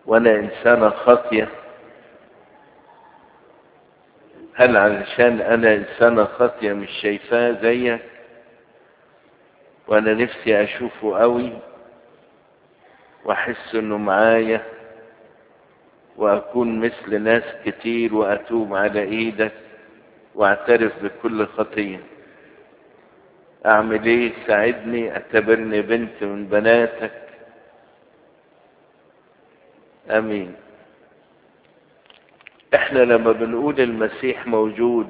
وانا انسانة خاطية هل علشان انا انسانة خاطية مش شايفاه زيك وانا نفسي اشوفه قوي واحس انه معايا واكون مثل ناس كتير واتوب على ايدك واعترف بكل خطية اعمل ايه ساعدني اعتبرني بنت من بناتك امين احنا لما بنقول المسيح موجود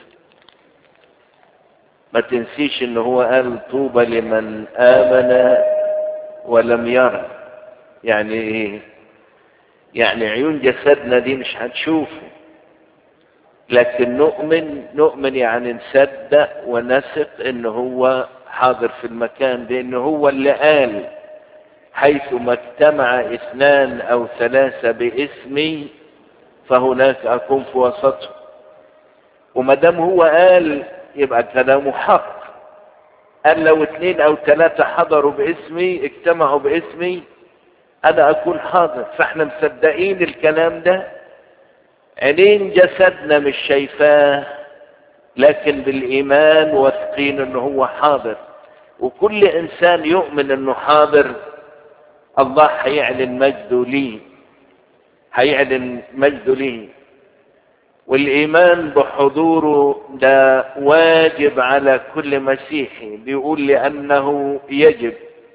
ما تنسيش ان هو قال طوبى لمن امن ولم يرى يعني ايه يعني عيون جسدنا دي مش هتشوفه لكن نؤمن نؤمن يعني نصدق ونثق ان هو حاضر في المكان لان هو اللي قال حيث ما اجتمع اثنان او ثلاثة باسمي فهناك اكون في وسطهم وما دام هو قال يبقى كلامه حق قال لو اثنين او ثلاثة حضروا باسمي اجتمعوا باسمي انا اكون حاضر فاحنا مصدقين الكلام ده عينين جسدنا مش شايفاه لكن بالايمان واثقين انه هو حاضر وكل انسان يؤمن انه حاضر الله هيعلن مجده ليه هيعلن مجده ليه والايمان بحضوره ده واجب على كل مسيحي بيقول لانه يجب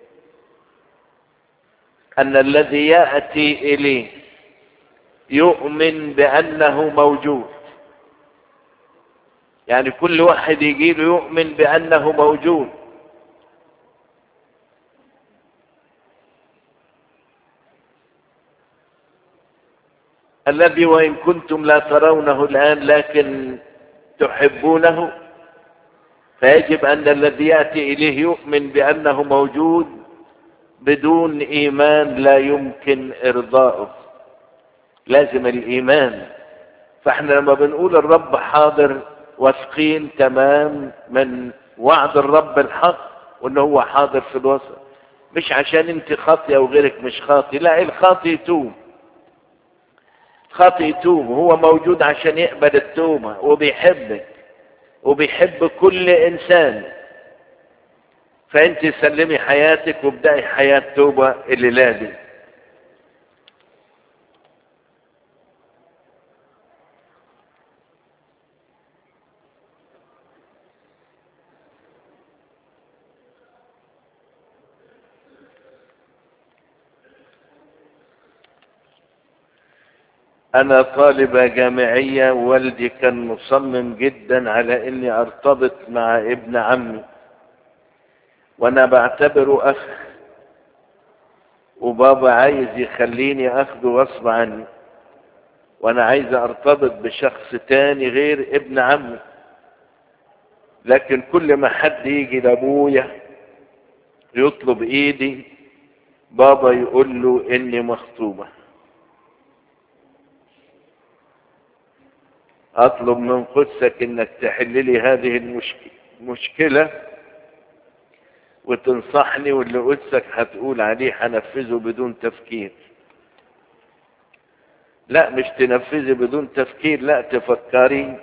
ان الذي ياتي اليه يؤمن بانه موجود يعني كل واحد يجي له يؤمن بانه موجود الذي وان كنتم لا ترونه الان لكن تحبونه فيجب ان الذي ياتي اليه يؤمن بانه موجود بدون ايمان لا يمكن ارضاؤه لازم الايمان فاحنا لما بنقول الرب حاضر واثقين تمام من وعد الرب الحق وان هو حاضر في الوسط مش عشان انت خاطئه وغيرك مش خاطئ لا الخاطئ يتوب خاطئ يتوب هو موجود عشان يقبل التوبة وبيحبك وبيحب كل انسان فانت سلمي حياتك وابدأي حياة توبة الليلة دي انا طالبة جامعية والدي كان مصمم جدا على اني ارتبط مع ابن عمي وانا بعتبره اخ وبابا عايز يخليني اخده غصب عني وانا عايز ارتبط بشخص تاني غير ابن عمي لكن كل ما حد يجي لابويا يطلب ايدي بابا يقول له اني مخطوبه اطلب من قدسك انك تحل لي هذه المشكلة مشكلة وتنصحني واللي قدسك هتقول عليه هنفذه بدون تفكير لا مش تنفذي بدون تفكير لا تفكري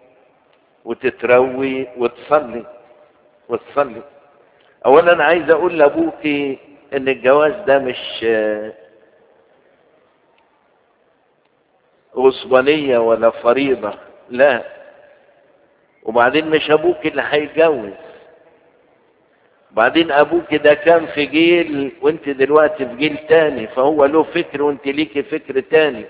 وتتروي وتصلي وتصلي اولا عايز اقول لابوكي ان الجواز ده مش غصبانية ولا فريضة لا وبعدين مش ابوك اللي هيتجوز بعدين ابوك ده كان في جيل وانت دلوقتي في جيل تاني فهو له فكر وانت ليكي فكر تاني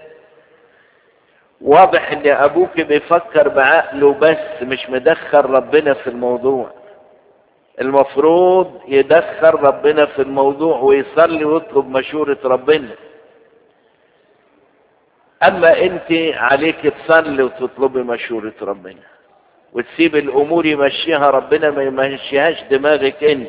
واضح ان ابوك بيفكر بعقله بس مش مدخل ربنا في الموضوع المفروض يدخل ربنا في الموضوع ويصلي ويطلب مشورة ربنا اما انت عليك تصلي وتطلبي مشورة ربنا وتسيب الامور يمشيها ربنا ما يمشيهاش دماغك انت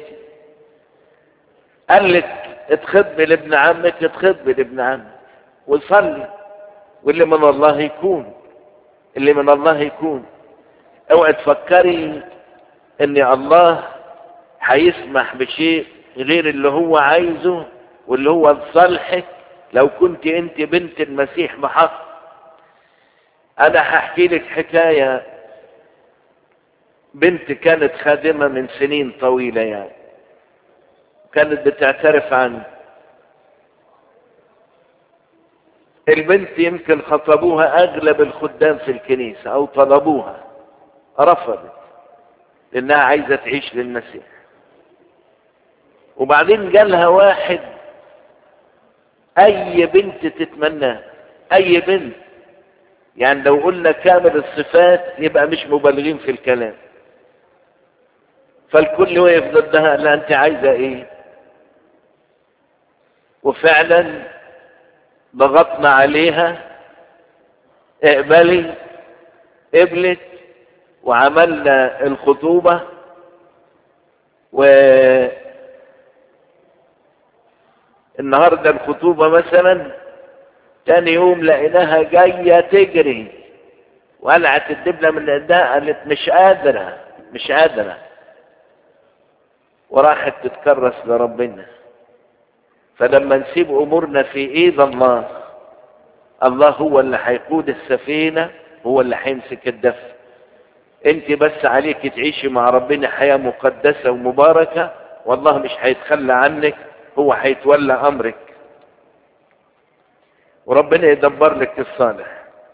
قال لك اتخطبي لابن عمك اتخطبي لابن عمك وصلي واللي من الله يكون اللي من الله يكون اوعي تفكري ان الله هيسمح بشيء غير اللي هو عايزه واللي هو لصالحك لو كنت انت بنت المسيح بحق انا هحكي لك حكاية بنت كانت خادمة من سنين طويلة يعني كانت بتعترف عنه البنت يمكن خطبوها اغلب الخدام في الكنيسة او طلبوها رفضت لانها عايزة تعيش للمسيح وبعدين جالها واحد اي بنت تتمناه اي بنت يعني لو قلنا كامل الصفات يبقى مش مبالغين في الكلام فالكل وقف ضدها لا انت عايزه ايه وفعلا ضغطنا عليها اقبلي قبلت وعملنا الخطوبة و النهاردة الخطوبة مثلا تاني يوم لقيناها جاية تجري وقلعت الدبلة من ايدها قالت مش قادرة مش قادرة وراحت تتكرس لربنا فلما نسيب امورنا في ايد الله الله هو اللي هيقود السفينة هو اللي هيمسك الدفن انت بس عليك تعيشي مع ربنا حياة مقدسة ومباركة والله مش هيتخلى عنك هو هيتولى امرك وربنا يدبر لك الصالح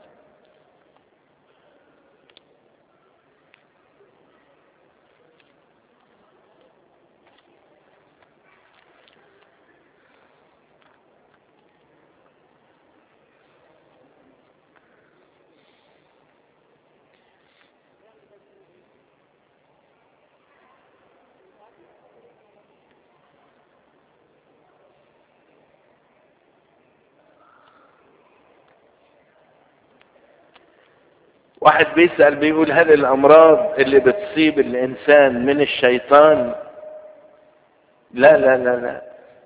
واحد بيسأل بيقول هل الأمراض اللي بتصيب الإنسان من الشيطان لا لا لا لا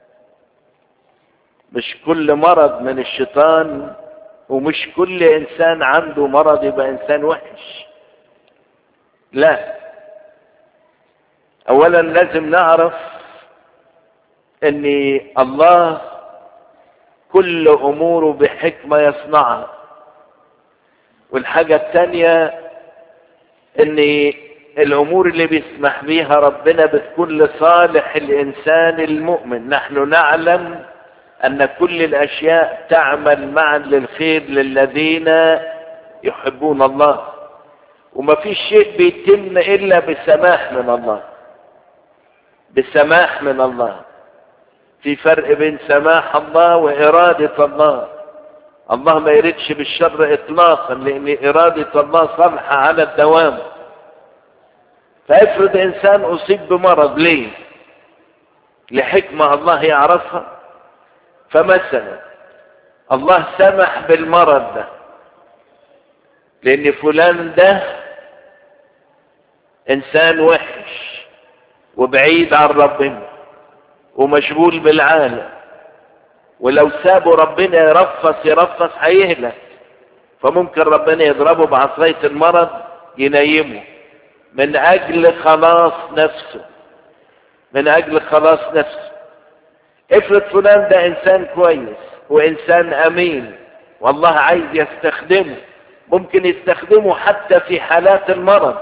مش كل مرض من الشيطان ومش كل إنسان عنده مرض يبقى إنسان وحش لا أولا لازم نعرف أن الله كل أموره بحكمة يصنعها والحاجة التانية ان الامور اللي بيسمح بيها ربنا بتكون لصالح الانسان المؤمن نحن نعلم ان كل الاشياء تعمل معا للخير للذين يحبون الله وما فيش شيء بيتم الا بسماح من الله بسماح من الله في فرق بين سماح الله وارادة الله الله ما يردش بالشر اطلاقا لان ارادة الله صالحة على الدوام فافرض انسان اصيب بمرض ليه لحكمة الله يعرفها فمثلا الله سمح بالمرض ده لان فلان ده انسان وحش وبعيد عن ربنا ومشغول بالعالم ولو سابوا ربنا يرفص يرفص هيهلك فممكن ربنا يضربه بعصاية المرض ينيمه من اجل خلاص نفسه من اجل خلاص نفسه افرض فلان ده انسان كويس وانسان امين والله عايز يستخدمه ممكن يستخدمه حتى في حالات المرض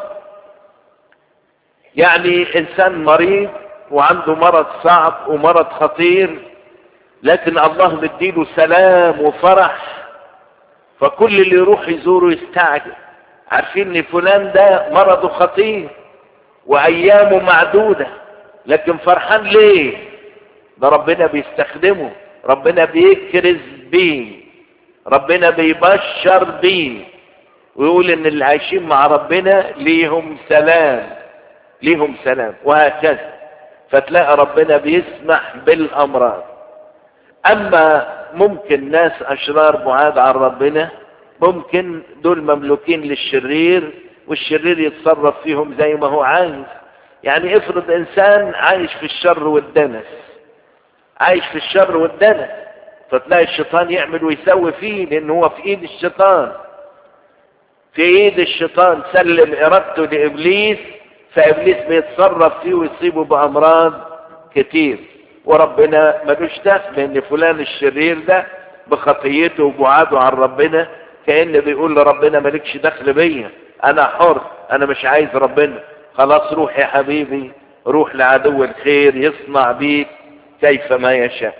يعني انسان مريض وعنده مرض صعب ومرض خطير لكن الله مديله سلام وفرح فكل اللي يروح يزوره يستعجل عارفين ان فلان ده مرضه خطير وايامه معدودة لكن فرحان ليه ده ربنا بيستخدمه ربنا بيكرز بيه ربنا بيبشر بيه ويقول ان اللي عايشين مع ربنا ليهم سلام ليهم سلام وهكذا فتلاقي ربنا بيسمح بالامراض اما ممكن ناس اشرار بعاد عن ربنا ممكن دول مملوكين للشرير والشرير يتصرف فيهم زي ما هو عايز يعني افرض انسان عايش في الشر والدنس عايش في الشر والدنس فتلاقي الشيطان يعمل ويسوي فيه لان هو في ايد الشيطان في ايد الشيطان سلم ارادته لابليس فابليس بيتصرف فيه ويصيبه بامراض كتير وربنا ملوش دخل لان فلان الشرير ده بخطيته وبعاده عن ربنا كأن بيقول لربنا مالكش دخل بيا انا حر انا مش عايز ربنا خلاص روح يا حبيبي روح لعدو الخير يصنع بيك كيف ما يشاء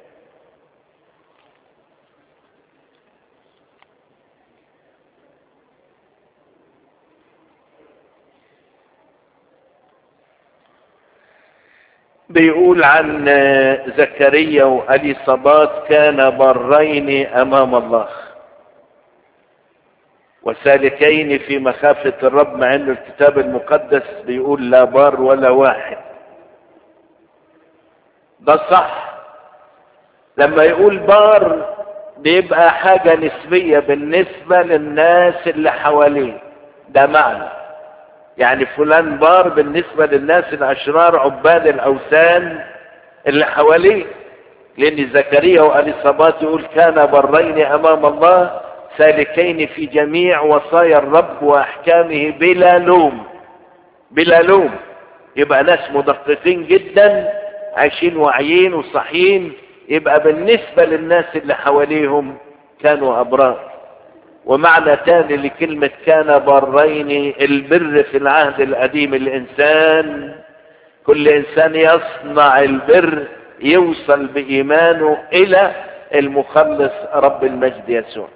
بيقول عن زكريا وأليصابات كان برين أمام الله وسالكين في مخافة الرب مع أن الكتاب المقدس بيقول لا بار ولا واحد ده صح لما يقول بار بيبقى حاجة نسبية بالنسبة للناس اللي حواليه ده معنى يعني فلان بار بالنسبة للناس الأشرار عباد الأوثان اللي حواليه لأن زكريا وأليصابات يقول كان برين أمام الله سالكين في جميع وصايا الرب وأحكامه بلا لوم بلا لوم يبقى ناس مدققين جدا عايشين واعيين وصحيين يبقى بالنسبة للناس اللي حواليهم كانوا أبرار ومعنى تاني لكلمة كان برين البر في العهد القديم الإنسان كل إنسان يصنع البر يوصل بإيمانه إلى المخلص رب المجد يسوع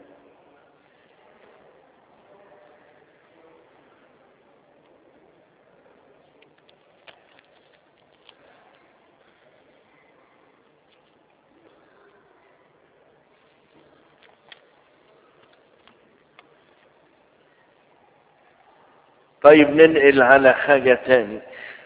طيب ننقل على حاجة تاني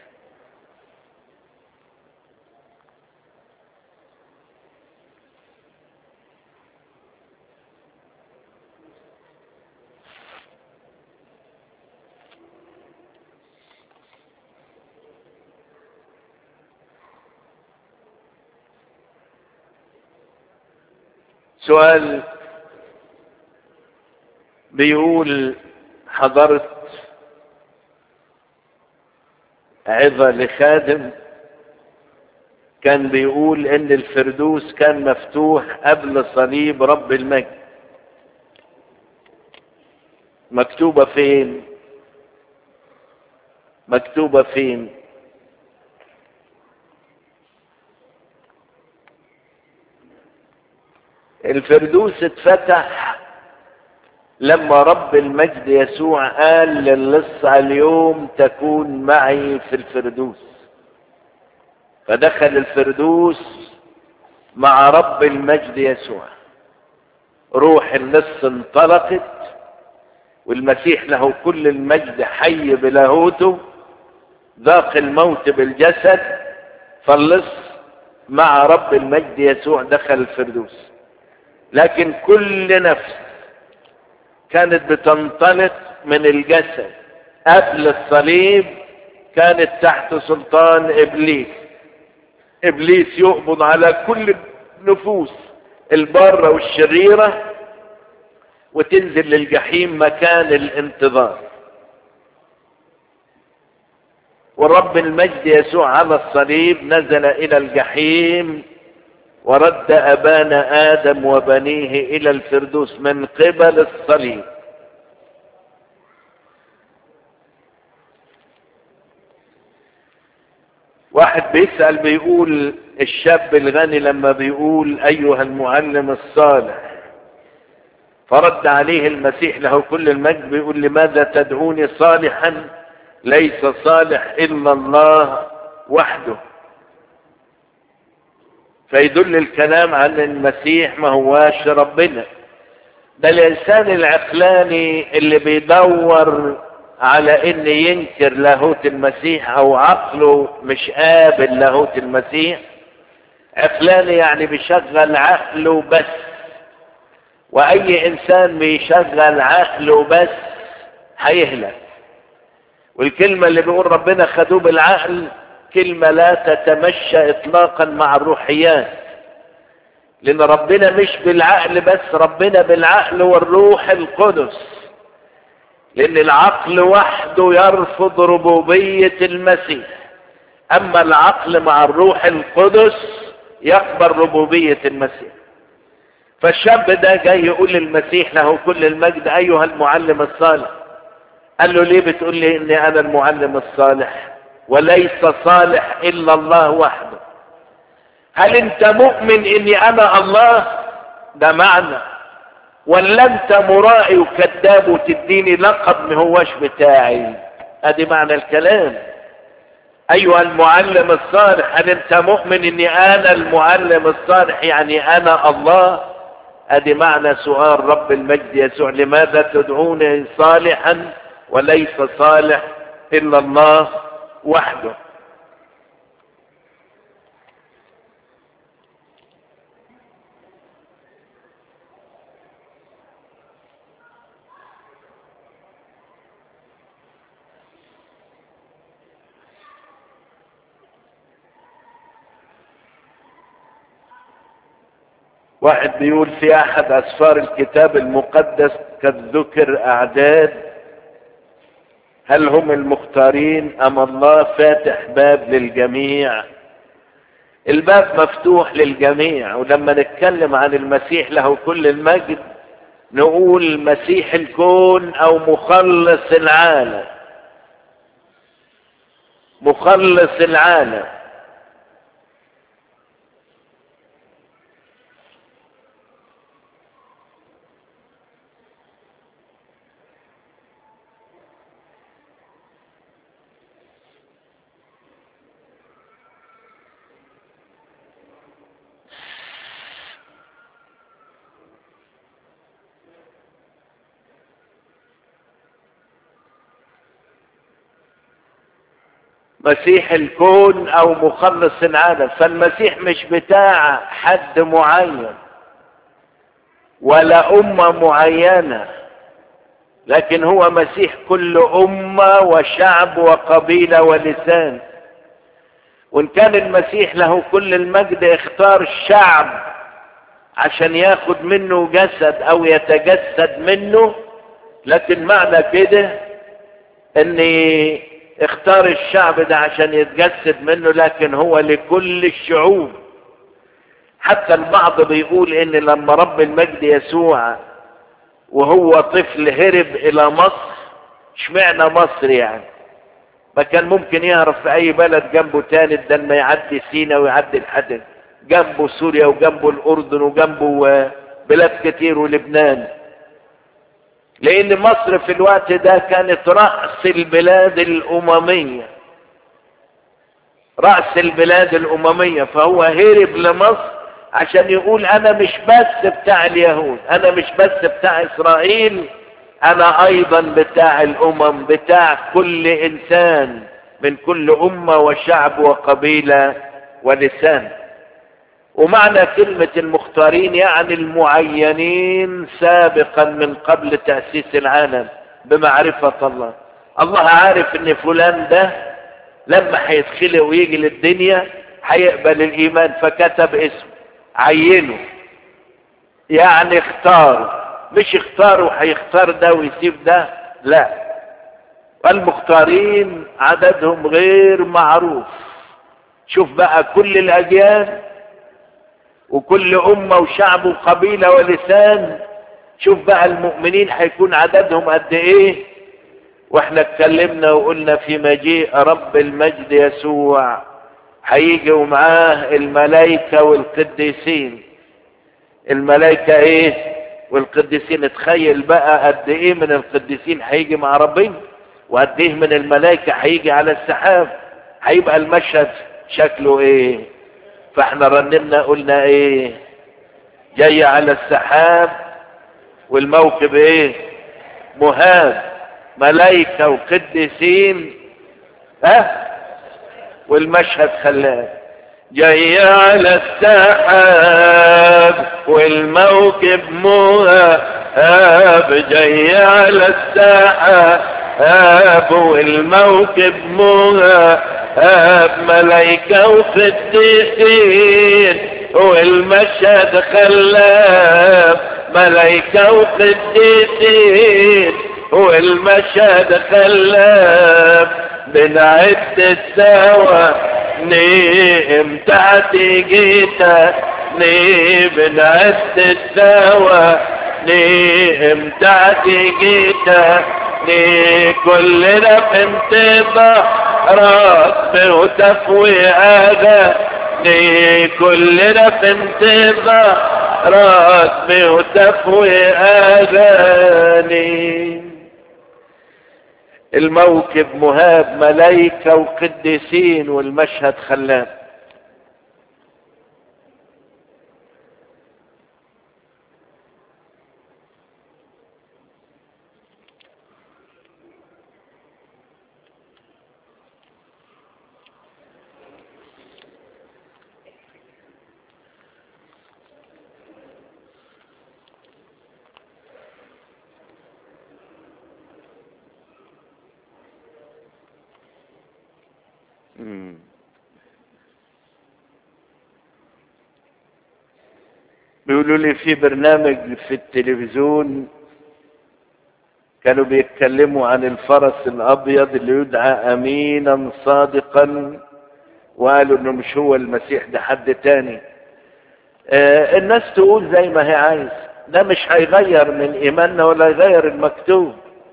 سؤال بيقول حضرت عظة لخادم كان بيقول ان الفردوس كان مفتوح قبل صليب رب المجد مكتوبة فين مكتوبة فين الفردوس اتفتح لما رب المجد يسوع قال للص اليوم تكون معي في الفردوس فدخل الفردوس مع رب المجد يسوع روح اللص انطلقت والمسيح له كل المجد حي بلاهوته ذاق الموت بالجسد فاللص مع رب المجد يسوع دخل الفردوس لكن كل نفس كانت بتنطلق من الجسد قبل الصليب كانت تحت سلطان ابليس ابليس يقبض على كل النفوس البارة والشريرة وتنزل للجحيم مكان الانتظار والرب المجد يسوع على الصليب نزل الى الجحيم ورد أبانا آدم وبنيه إلى الفردوس من قبل الصليب واحد بيسأل بيقول الشاب الغني لما بيقول أيها المعلم الصالح فرد عليه المسيح له كل المجد بيقول لماذا تدعوني صالحا ليس صالح إلا الله وحده فيدل الكلام عن المسيح ما هواش ربنا ده الانسان العقلاني اللي بيدور على ان ينكر لاهوت المسيح او عقله مش قابل لاهوت المسيح عقلاني يعني بيشغل عقله بس واي انسان بيشغل عقله بس هيهلك والكلمة اللي بيقول ربنا خدوه بالعقل كلمة لا تتمشى اطلاقا مع الروحيات لان ربنا مش بالعقل بس ربنا بالعقل والروح القدس لان العقل وحده يرفض ربوبية المسيح اما العقل مع الروح القدس يقبل ربوبية المسيح فالشاب ده جاي يقول للمسيح له كل المجد ايها المعلم الصالح قال له ليه بتقول لي اني انا المعلم الصالح وليس صالح الا الله وحده هل انت مؤمن اني انا الله ده معنى ولا انت مرائي وكذاب وتديني لقب ما هوش بتاعي ادي معنى الكلام ايها المعلم الصالح هل انت مؤمن اني انا المعلم الصالح يعني انا الله ادي معنى سؤال رب المجد يسوع لماذا تدعوني صالحا وليس صالح الا الله وحده واحد بيقول في احد اسفار الكتاب المقدس قد ذكر اعداد هل هم المختارين ام الله فاتح باب للجميع الباب مفتوح للجميع ولما نتكلم عن المسيح له كل المجد نقول مسيح الكون او مخلص العالم مخلص العالم مسيح الكون او مخلص العالم فالمسيح مش بتاع حد معين ولا امه معينه لكن هو مسيح كل امه وشعب وقبيله ولسان وان كان المسيح له كل المجد اختار الشعب عشان ياخد منه جسد او يتجسد منه لكن معنى كده ان اختار الشعب ده عشان يتجسد منه لكن هو لكل الشعوب حتى البعض بيقول ان لما رب المجد يسوع وهو طفل هرب الى مصر اشمعنى مصر يعني ما كان ممكن يهرب في اي بلد جنبه تاني بدل ما يعدي سينا ويعدي الحدث جنبه سوريا وجنبه الاردن وجنبه بلاد كتير ولبنان لان مصر في الوقت ده كانت رأس البلاد الاممية رأس البلاد الاممية فهو هرب لمصر عشان يقول انا مش بس بتاع اليهود انا مش بس بتاع اسرائيل انا ايضا بتاع الامم بتاع كل انسان من كل امة وشعب وقبيلة ولسان ومعنى كلمة المختارين يعني المعينين سابقا من قبل تأسيس العالم بمعرفة الله الله عارف ان فلان ده لما هيتخلق ويجي للدنيا هيقبل الايمان فكتب اسمه عينه يعني اختار مش اختار وهيختار ده ويسيب ده لا المختارين عددهم غير معروف شوف بقى كل الاجيال وكل أمة وشعب وقبيلة ولسان شوف بقى المؤمنين هيكون عددهم قد ايه واحنا اتكلمنا وقلنا في مجيء رب المجد يسوع هيجي ومعاه الملائكة والقديسين الملائكة ايه والقديسين تخيل بقى قد ايه من القديسين هيجي مع ربنا وقد ايه من الملائكة هيجي على السحاب هيبقى المشهد شكله ايه فاحنا رنمنا قلنا ايه جاي على السحاب والموكب ايه مهاب ملايكة وقديسين ها أه؟ والمشهد خلاه جاي على السحاب والموكب مهاب جاي على السحاب والموكب مهاب ملايكة وقديسين والمشهد خلاب ملايكة وقديسين والمشهد خلاب بنعد السوا ني امتى جيت ني بنعد الدوا ني امتى جيت ني كلنا في انتظارات وتفوي هذا ني كلنا في انتظارات وتفوي اذاني الموكب مهاب ملايكة وقديسين والمشهد خلاب مم. بيقولوا لي في برنامج في التلفزيون كانوا بيتكلموا عن الفرس الابيض اللي يدعى امينا صادقا وقالوا انه مش هو المسيح ده حد تاني آه الناس تقول زي ما هي عايز ده مش هيغير من ايماننا ولا يغير المكتوب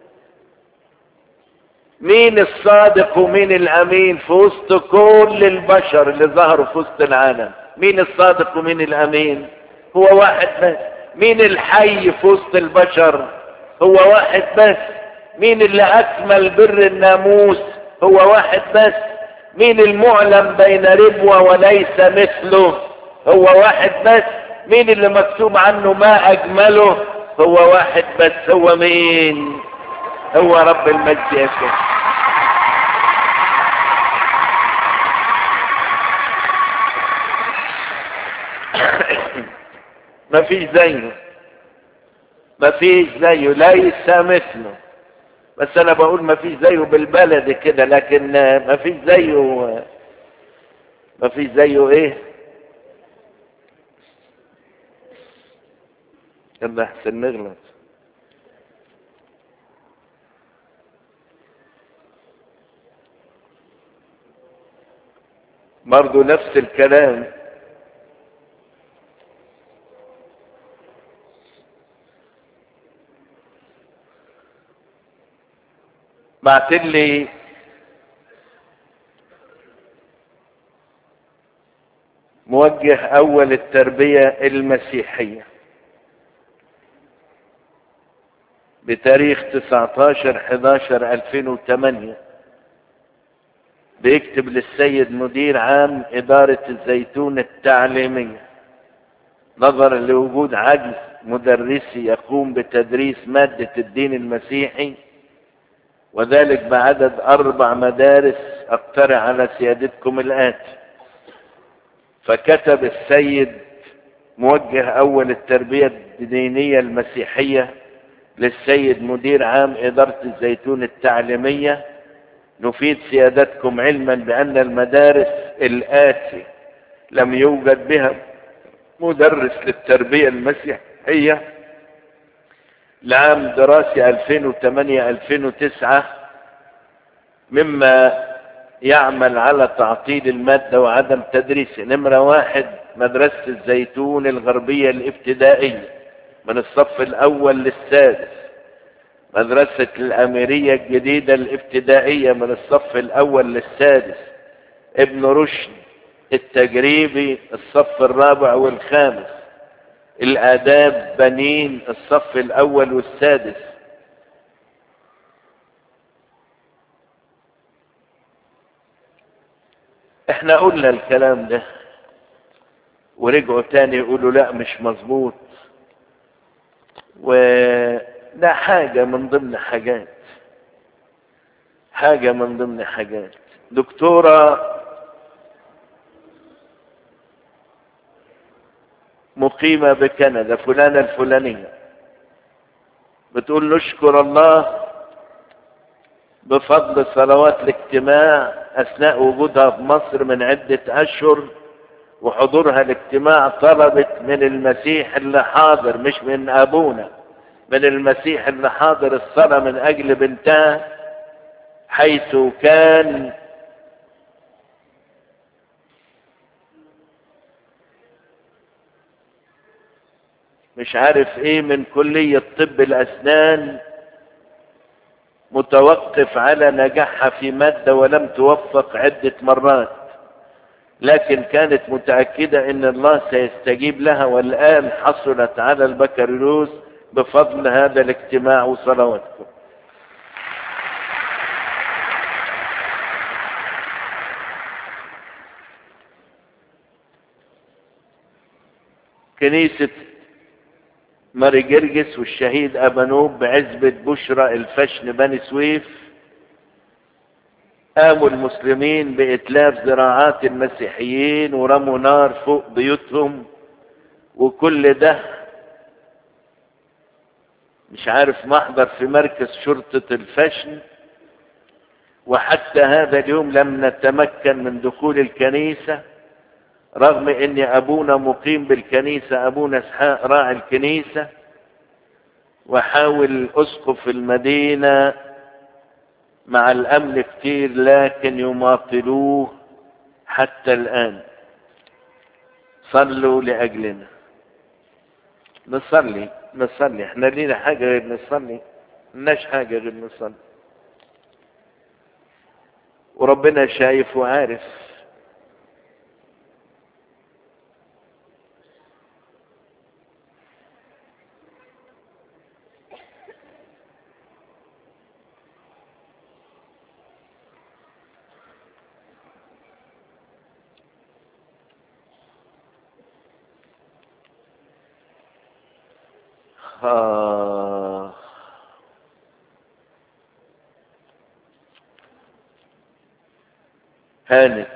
مين الصادق ومين الامين في وسط كل البشر اللي ظهروا في وسط العالم مين الصادق ومين الامين هو واحد بس مين الحي في وسط البشر هو واحد بس مين اللي اكمل بر الناموس هو واحد بس مين المعلم بين ربوة وليس مثله هو واحد بس مين اللي مكتوب عنه ما اجمله هو واحد بس هو مين هو رب المجد يسوع ما فيش زيه ما فيش زيه ليس مثله بس انا بقول ما فيش زيه بالبلد كده لكن ما فيش زيه ما فيش زيه ايه يلا احسن نغلط برضو نفس الكلام بعت لي موجه اول التربية المسيحية بتاريخ 19 11 2008 بيكتب للسيد مدير عام إدارة الزيتون التعليمية نظرا لوجود عجز مدرسي يقوم بتدريس مادة الدين المسيحي وذلك بعدد أربع مدارس أقترح على سيادتكم الآتي فكتب السيد موجه أول التربية الدينية المسيحية للسيد مدير عام إدارة الزيتون التعليمية نفيد سيادتكم علما بأن المدارس الآتي لم يوجد بها مدرس للتربية المسيحية لعام دراسي 2008-2009 مما يعمل على تعطيل المادة وعدم تدريسه نمرة واحد مدرسة الزيتون الغربية الابتدائية من الصف الأول للسادس مدرسة الأميرية الجديدة الابتدائية من الصف الأول للسادس ابن رشد التجريبي الصف الرابع والخامس الآداب بنين الصف الأول والسادس احنا قلنا الكلام ده ورجعوا تاني يقولوا لا مش مظبوط وده حاجة من ضمن حاجات حاجة من ضمن حاجات دكتورة مقيمة بكندا فلانة الفلانية بتقول نشكر الله بفضل صلوات الاجتماع أثناء وجودها في مصر من عدة أشهر وحضورها الاجتماع طلبت من المسيح اللي حاضر مش من أبونا من المسيح اللي حاضر الصلاة من أجل بنتها حيث كان مش عارف ايه من كلية طب الاسنان متوقف على نجاحها في مادة ولم توفق عدة مرات لكن كانت متأكدة ان الله سيستجيب لها والآن حصلت على البكالوريوس بفضل هذا الاجتماع وصلواتكم كنيسة ماري جرجس والشهيد أبانوب بعزبة بشرى الفشن بني سويف قاموا المسلمين بإتلاف زراعات المسيحيين ورموا نار فوق بيوتهم وكل ده مش عارف محضر في مركز شرطة الفشن وحتى هذا اليوم لم نتمكن من دخول الكنيسة رغم ان ابونا مقيم بالكنيسة ابونا اسحاق راعي الكنيسة وحاول اسقف المدينة مع الامن كتير لكن يماطلوه حتى الان صلوا لاجلنا نصلي نصلي احنا لينا حاجة غير نصلي ملناش حاجة غير نصلي وربنا شايف وعارف آه. هانت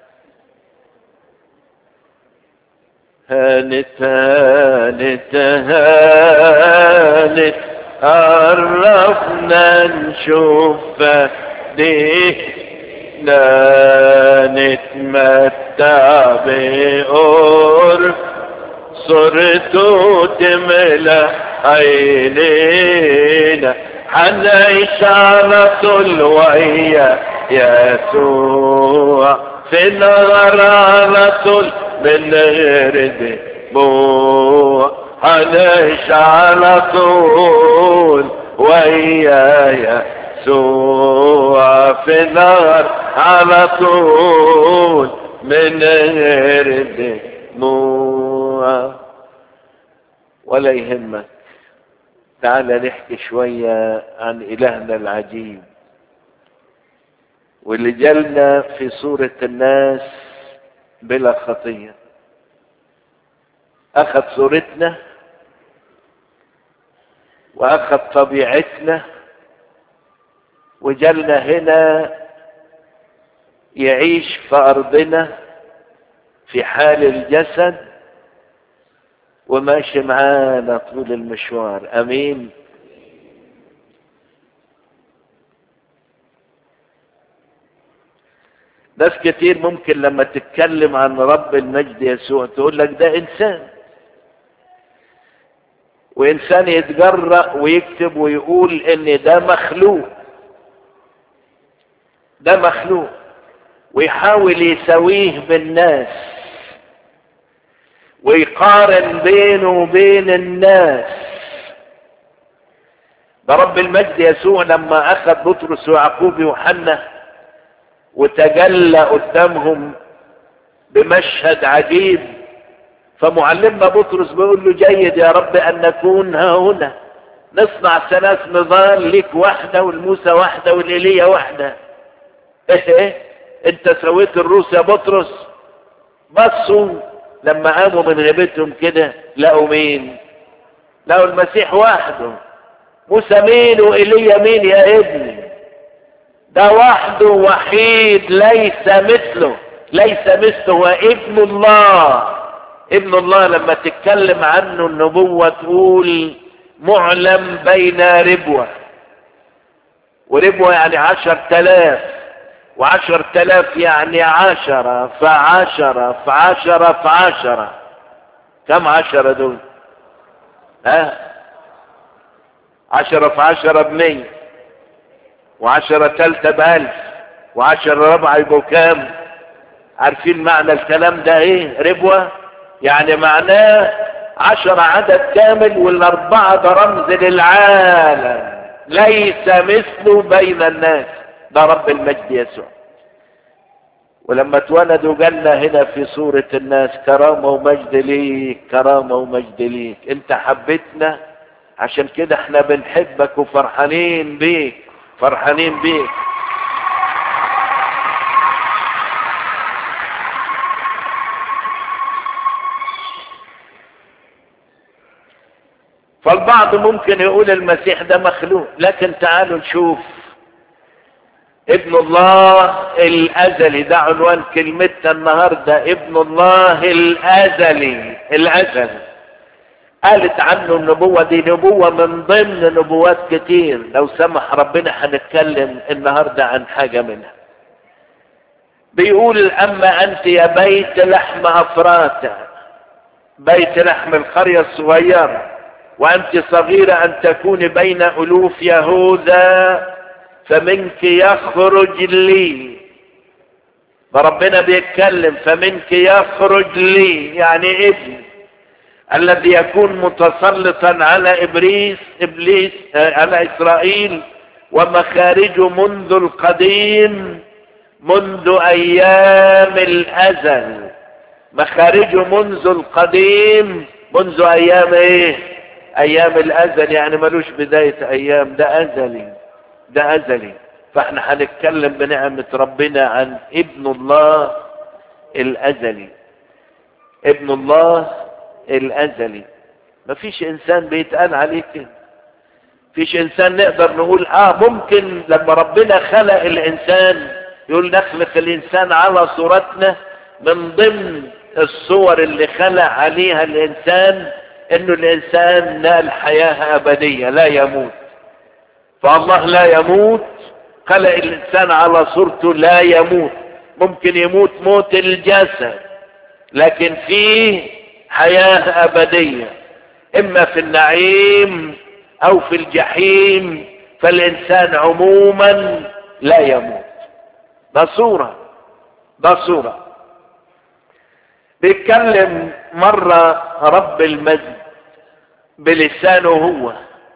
هانت هانت هانت عرفنا نشوف دينا نتمتع بقرب صرته تملى عينينا حنعيش على طول ويا يسوع في النهار على طول من غير دموع حنعيش على طول ويا يسوع في النهار على طول من غير دموع ولا يهمك تعال نحكي شوية عن إلهنا العجيب واللي جالنا في صورة الناس بلا خطية أخذ صورتنا وأخذ طبيعتنا وجالنا هنا يعيش في أرضنا في حال الجسد وماشي معانا طول المشوار امين ناس كتير ممكن لما تتكلم عن رب المجد يسوع تقول لك ده انسان وانسان يتجرأ ويكتب ويقول ان ده مخلوق ده مخلوق ويحاول يساويه بالناس ويقارن بينه وبين الناس ده رب المجد يسوع لما اخذ بطرس ويعقوب ويوحنا وتجلى قدامهم بمشهد عجيب فمعلمنا بطرس بيقول له جيد يا رب ان نكون ها هنا نصنع ثلاث نضال ليك واحده والموسى واحده والايليا واحده ايه ايه انت سويت الروس يا بطرس بصوا لما قاموا من غيبتهم كده لقوا مين لقوا المسيح وحده موسى مين وإيليا مين يا ابني ده وحده وحيد ليس مثله ليس مثله هو ابن الله ابن الله لما تتكلم عنه النبوة تقول معلم بين ربوة وربوة يعني عشر تلاف وعشر تلاف يعني عشرة فعشرة فعشرة فعشرة كم عشرة دول ها عشرة فعشرة بمية وعشرة تالتة بألف وعشرة ربعة يبقوا كام عارفين معنى الكلام ده ايه ربوة يعني معناه عشر عدد كامل والاربعة ده رمز للعالم ليس مثله بين الناس ده رب المجد يسوع ولما اتولدوا جالنا هنا في صورة الناس كرامة ومجد ليك كرامة ومجد ليك انت حبيتنا عشان كده احنا بنحبك وفرحانين بيك فرحانين بيك فالبعض ممكن يقول المسيح ده مخلوق لكن تعالوا نشوف ابن الله الازلي ده عنوان كلمتنا النهارده ابن الله الازلي الازلي قالت عنه النبوة دي نبوة من ضمن نبوات كتير لو سمح ربنا هنتكلم النهاردة عن حاجة منها بيقول اما انت يا بيت لحم افراتا بيت لحم القرية الصغيرة وانت صغيرة ان تكوني بين الوف يهوذا فمنك يخرج لي فربنا بيتكلم فمنك يخرج لي يعني ابن الذي يكون متسلطا على ابليس ابليس على اسرائيل ومخارجه منذ القديم منذ ايام الازل مخارجه منذ القديم منذ ايام ايه ايام الازل يعني ملوش بداية ايام ده ازلي ده ازلي فاحنا هنتكلم بنعمة ربنا عن ابن الله الازلي ابن الله الازلي مفيش انسان بيتقال عليه كده مفيش انسان نقدر نقول اه ممكن لما ربنا خلق الانسان يقول نخلق الانسان على صورتنا من ضمن الصور اللي خلق عليها الانسان انه الانسان نال حياة ابدية لا يموت فالله لا يموت خلق الانسان على صورته لا يموت ممكن يموت موت الجسد لكن فيه حياة ابدية اما في النعيم او في الجحيم فالانسان عموما لا يموت ده صورة ده صورة بيتكلم مرة رب المجد بلسانه هو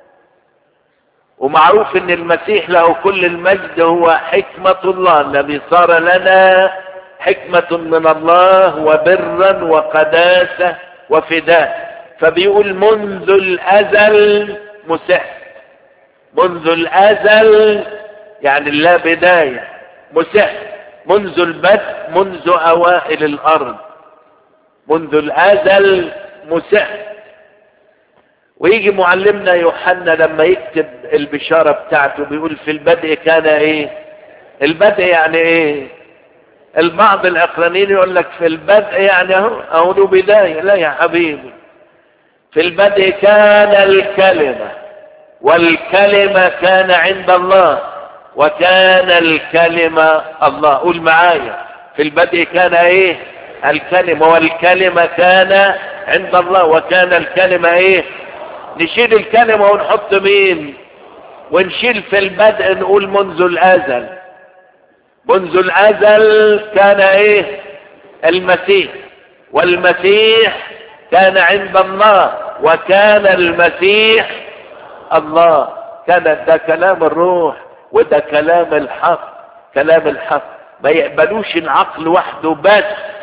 ومعروف ان المسيح له كل المجد هو حكمة الله الذي صار لنا حكمة من الله وبرا وقداسة وفداء فبيقول منذ الازل مسح منذ الازل يعني لا بداية مسح منذ البدء منذ اوائل الارض منذ الازل مسح ويجي معلمنا يوحنا لما يكتب البشارة بتاعته بيقول في البدء كان ايه البدء يعني ايه البعض الاخرانيين يقول لك في البدء يعني اهو اهو له بداية لا يا حبيبي في البدء كان الكلمة والكلمة كان عند الله وكان الكلمة الله قول معايا في البدء كان ايه الكلمة والكلمة كان عند الله وكان الكلمة ايه نشيل الكلمة ونحط مين ونشيل في البدء نقول منذ الازل منذ الازل كان ايه المسيح والمسيح كان عند الله وكان المسيح الله كان ده كلام الروح وده كلام الحق كلام الحق ما يقبلوش العقل وحده بس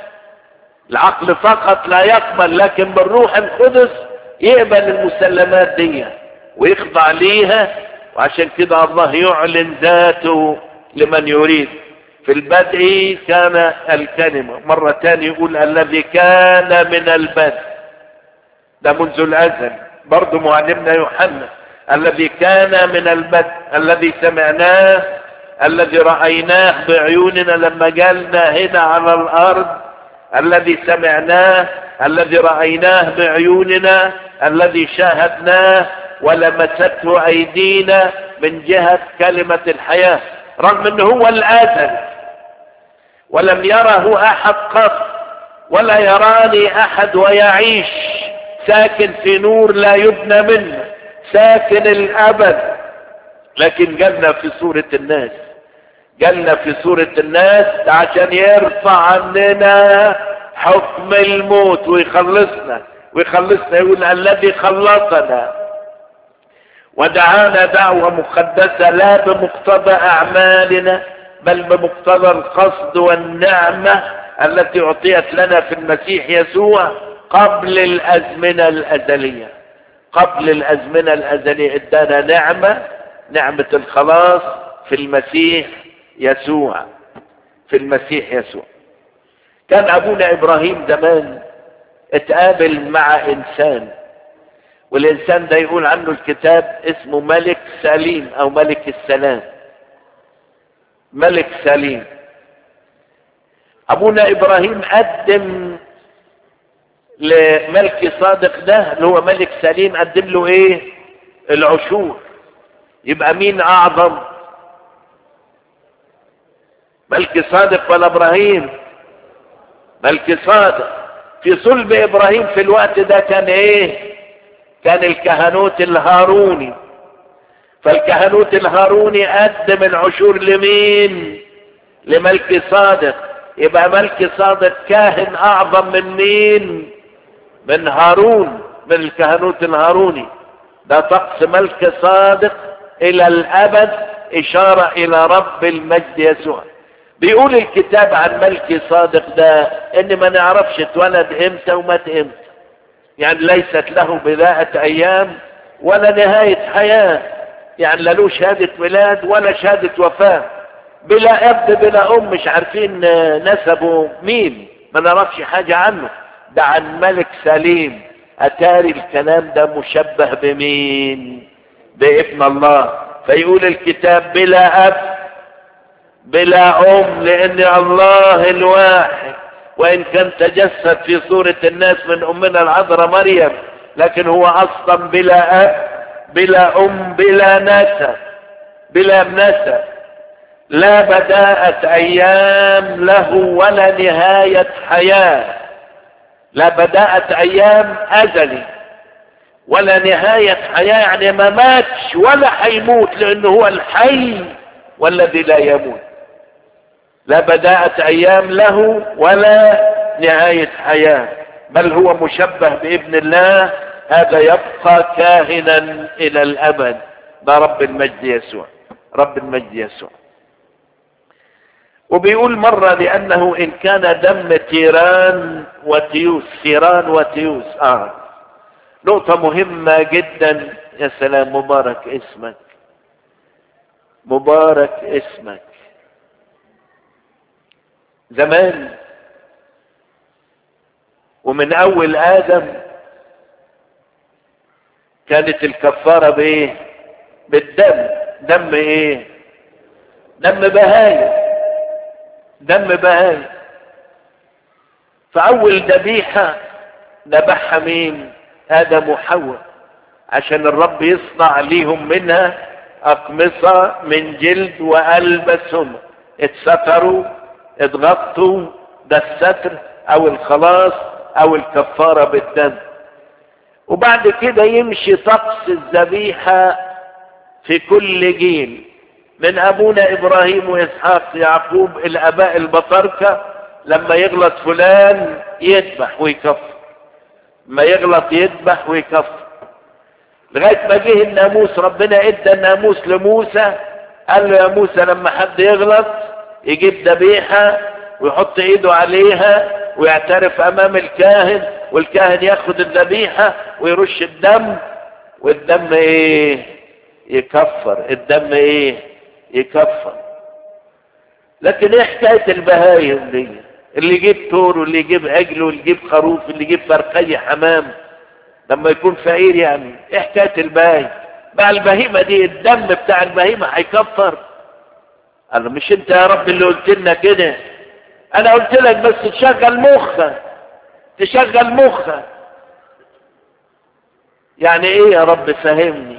العقل فقط لا يقبل لكن بالروح القدس يقبل المسلمات دي ويخضع ليها وعشان كده الله يعلن ذاته لمن يريد في البدء كان الكلمة مرة تانية يقول الذي كان من البدء ده منذ الأزل برضو معلمنا يوحنا الذي كان من البدء الذي سمعناه الذي رأيناه بعيوننا لما جالنا هنا على الأرض الذي سمعناه الذي رأيناه بعيوننا الذي شاهدناه ولمسته أيدينا من جهة كلمة الحياة رغم أنه هو الآزل ولم يره أحد قط ولا يراني أحد ويعيش ساكن في نور لا يبنى منه ساكن الأبد لكن جالنا في صورة الناس جالنا في صورة الناس عشان يرفع عننا حكم الموت ويخلصنا ويخلصنا يقول الذي خلصنا ودعانا دعوة مقدسة لا بمقتضى أعمالنا بل بمقتضى القصد والنعمة التي أعطيت لنا في المسيح يسوع قبل الأزمنة الأزلية قبل الأزمنة الأزلية ادانا نعمة نعمة الخلاص في المسيح يسوع في المسيح يسوع كان أبونا إبراهيم زمان اتقابل مع إنسان والإنسان ده يقول عنه الكتاب اسمه ملك سليم أو ملك السلام ملك سليم أبونا إبراهيم قدم لملك صادق ده اللي هو ملك سليم قدم له ايه العشور يبقى مين اعظم ملك صادق ولا ابراهيم ملك صادق في صلب ابراهيم في الوقت ده كان ايه كان الكهنوت الهاروني فالكهنوت الهاروني قدم العشور لمين لملك صادق يبقى ملك صادق كاهن اعظم من مين من هارون من الكهنوت الهاروني ده طقس ملك صادق الى الابد اشارة الى رب المجد يسوع بيقول الكتاب عن ملك صادق ده ان ما نعرفش اتولد امتى ومات امتى يعني ليست له بداية ايام ولا نهاية حياة يعني لا له شهادة ميلاد ولا شهادة وفاة بلا اب بلا ام مش عارفين نسبه مين ما نعرفش حاجة عنه ده عن ملك سليم اتاري الكلام ده مشبه بمين بابن الله فيقول الكتاب بلا اب بلا ام لان الله الواحد وان كان تجسد في صورة الناس من امنا العذراء مريم لكن هو اصلا بلا اب بلا ام بلا نسب بلا نسب لا بداءة ايام له ولا نهاية حياة لا بداءة ايام ازلي ولا نهاية حياة يعني ما ماتش ولا هيموت لانه هو الحي والذي لا يموت لا بداءة ايام له ولا نهاية حياة بل هو مشبه بابن الله هذا يبقى كاهنا الى الابد ده رب المجد يسوع رب المجد يسوع وبيقول مرة لأنه إن كان دم تيران وتيوس تيران وتيوس آه نقطة مهمة جدا يا سلام مبارك اسمك مبارك اسمك زمان ومن أول آدم كانت الكفارة بإيه؟ بالدم دم إيه؟ دم بهايم دم بهايم فأول ذبيحة ذبحها مين؟ آدم وحواء عشان الرب يصنع ليهم منها أقمصة من جلد وألبسهم اتستروا اتغطوا ده الستر أو الخلاص أو الكفارة بالدم وبعد كده يمشي طقس الذبيحة في كل جيل من أبونا إبراهيم وإسحاق يعقوب الآباء البطاركة لما يغلط فلان يذبح ويكفر ما يغلط يذبح ويكفر لغاية ما جه الناموس ربنا ادى الناموس لموسى قال له يا موسى لما حد يغلط يجيب ذبيحة ويحط ايده عليها ويعترف امام الكاهن والكاهن ياخد الذبيحة ويرش الدم والدم ايه يكفر الدم ايه يكفر لكن ايه حكاية البهايم دي اللي يجيب تور واللي يجيب عجل واللي يجيب خروف واللي يجيب فرقية حمام لما يكون فقير يعني ايه حكاية البهايم بقى البهيمة دي الدم بتاع البهيمة هيكفر قال له مش انت يا رب اللي قلت لنا كده انا قلت لك بس تشغل مخك تشغل مخك يعني ايه يا رب فهمني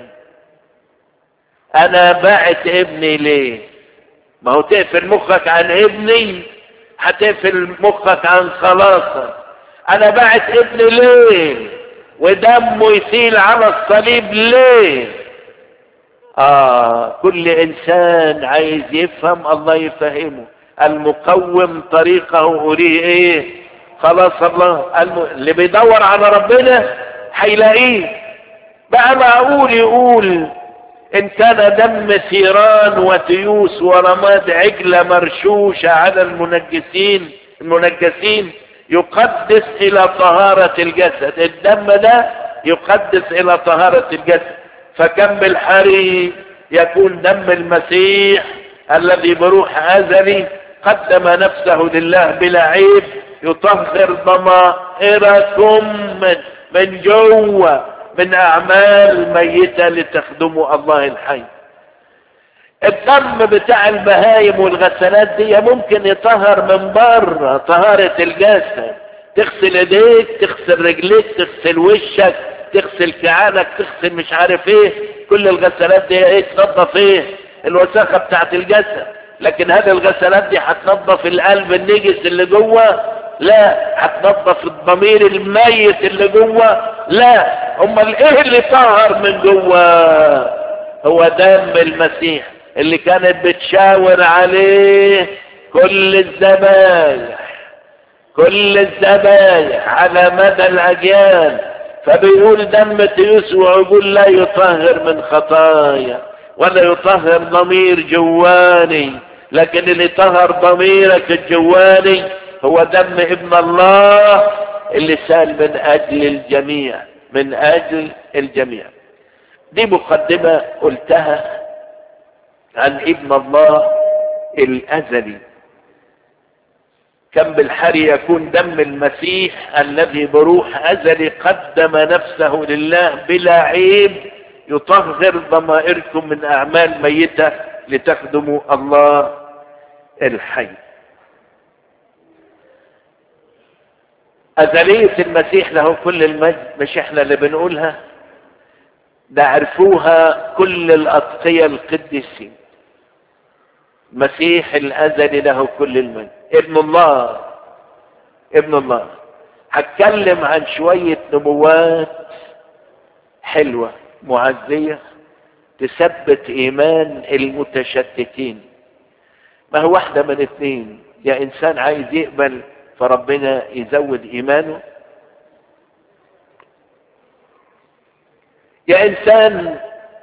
انا بعت ابني ليه ما هو تقفل مخك عن ابني هتقفل مخك عن خلاصك انا بعت ابني ليه ودمه يسيل على الصليب ليه اه كل انسان عايز يفهم الله يفهمه المقوم طريقه اريه ايه خلاص الله الم- اللي بيدور على ربنا هيلاقيه بقى معقول يقول ان كان دم ثيران وتيوس ورماد عجلة مرشوشة على المنجسين المنجسين يقدس الى طهارة الجسد الدم ده يقدس الى طهارة الجسد فكم بالحري يكون دم المسيح الذي بروح ازلي قدم نفسه لله بلا عيب يطهر ضمائركم من, من جوه من اعمال ميتة لتخدموا الله الحي الدم بتاع البهايم والغسلات دي ممكن يطهر من بره طهارة الجسد تغسل ايديك تغسل رجليك تغسل وشك تغسل كعانك تغسل مش عارف ايه كل الغسلات دي ايه تنظف ايه الوساخة بتاعت الجسد لكن هذه الغسلات دي هتنظف القلب النجس اللي جوه لا هتنظف الضمير الميت اللي جوه لا امال ايه اللي طهر من جوه هو دم المسيح اللي كانت بتشاور عليه كل الذبايح كل الذبايح على مدى الاجيال فبيقول دم تيوس وعجول لا يطهر من خطايا ولا يطهر ضمير جواني لكن اللي طهر ضميرك الجواني هو دم ابن الله اللي سال من اجل الجميع من اجل الجميع دي مقدمة قلتها عن ابن الله الازلي كم بالحري يكون دم المسيح الذي بروح ازلي قدم نفسه لله بلا عيب يطهر ضمائركم من اعمال ميتة لتخدموا الله الحي أزلية المسيح له كل المجد مش احنا اللي بنقولها ده عرفوها كل الأتقياء القديسين مسيح الأزلي له كل المجد ابن الله ابن الله هتكلم عن شوية نبوات حلوة معزية تثبت إيمان المتشتتين ما هو واحدة من اثنين يا إنسان عايز يقبل فربنا يزود إيمانه يا إنسان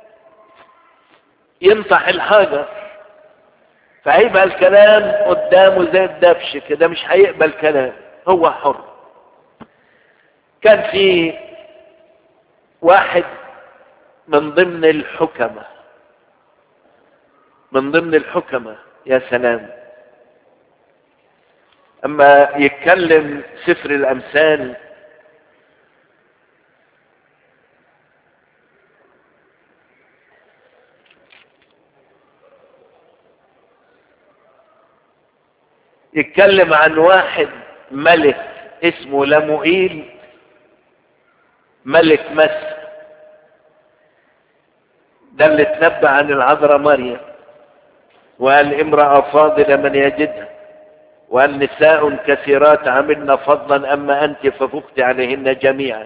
ينطح الحجر فهيبقى الكلام قدامه زي الدبش كده مش هيقبل كلام هو حر كان في واحد من ضمن الحكمة من ضمن الحكمة يا سلام اما يتكلم سفر الامثال يتكلم عن واحد ملك اسمه لموئيل ملك مصر ده اللي اتنبأ عن العذراء مريم وقال امرأة فاضلة من يجدها وقال نساء كثيرات عملن فضلا أما أنت ففقت عليهن جميعا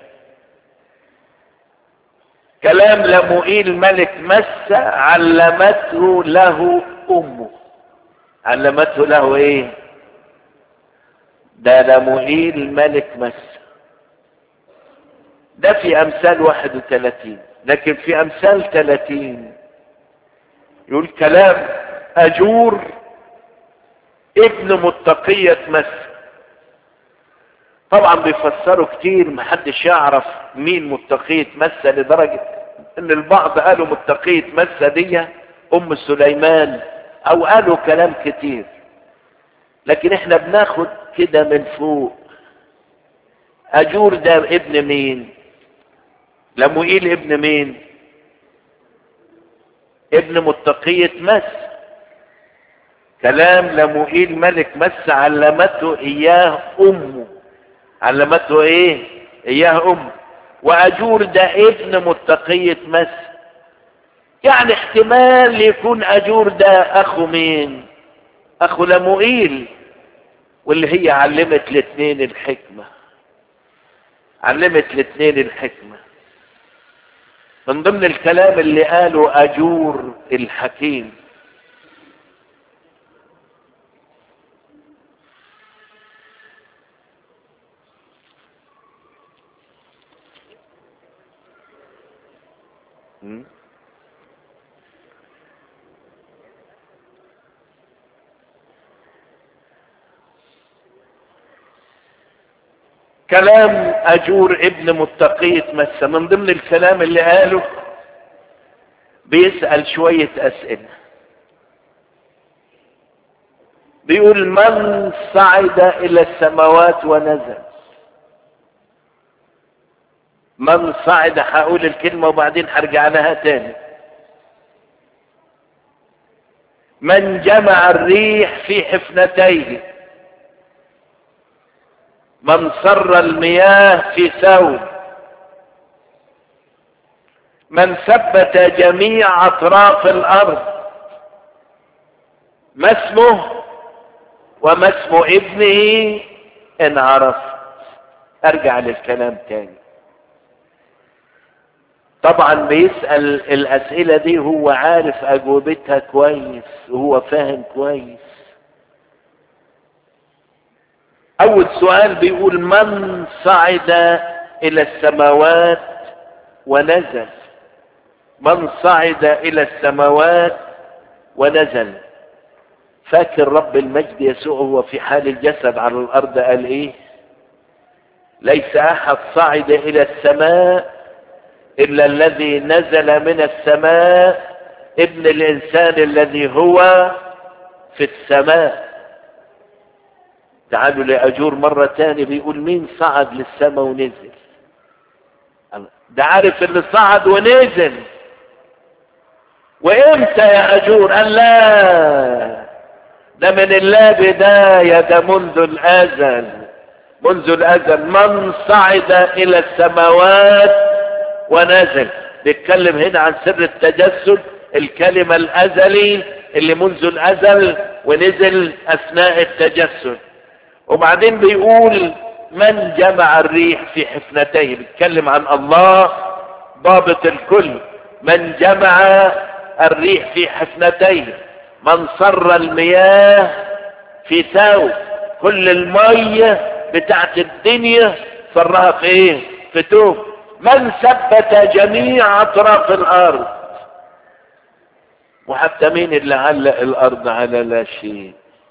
كلام لموئيل ملك مسة علمته له أمه علمته له إيه ده لموئيل ملك مسة ده في أمثال 31 لكن في أمثال 30 يقول كلام أجور ابن متقية مصر طبعا بيفسروا كتير محدش يعرف مين متقية مصر لدرجة ان البعض قالوا متقية مصر دي ام سليمان او قالوا كلام كتير لكن احنا بناخد كده من فوق اجور ده ابن مين لموئيل ابن مين ابن متقية مصر كلام لموئيل ملك مس علمته اياه امه علمته ايه اياه امه واجور ده ابن متقية مس يعني احتمال يكون اجور ده اخو مين اخو لموئيل واللي هي علمت الاثنين الحكمة علمت الاثنين الحكمة من ضمن الكلام اللي قاله اجور الحكيم م? كلام اجور ابن متقية مسة من ضمن الكلام اللي قاله بيسأل شوية اسئلة بيقول من صعد الى السماوات ونزل من صعد هقول الكلمة وبعدين هرجع لها تاني من جمع الريح في حفنتيه من صر المياه في ثوب من ثبت جميع اطراف الارض ما اسمه وما اسم ابنه ان عرفت ارجع للكلام تاني طبعا بيسأل الاسئلة دي هو عارف اجوبتها كويس وهو فاهم كويس اول سؤال بيقول من صعد الى السماوات ونزل من صعد الى السماوات ونزل فاكر رب المجد يسوع هو في حال الجسد على الارض قال ايه ليس احد صعد الى السماء الا الذي نزل من السماء ابن الانسان الذي هو في السماء تعالوا لأجور مرة تاني بيقول مين صعد للسماء ونزل ده عارف اللي صعد ونزل وامتى يا أجور قال لا ده من اللا بداية ده منذ الأزل منذ الأزل من صعد إلى السماوات ونزل بيتكلم هنا عن سر التجسد الكلمة الأزلي اللي منذ الأزل ونزل أثناء التجسد وبعدين بيقول من جمع الريح في حفنتيه بيتكلم عن الله ضابط الكل من جمع الريح في حفنتيه من صر المياه في ثوب كل المية بتاعت الدنيا صرها في ايه في توب من ثبت جميع اطراف الارض وحتى مين اللي علق الارض على لا شيء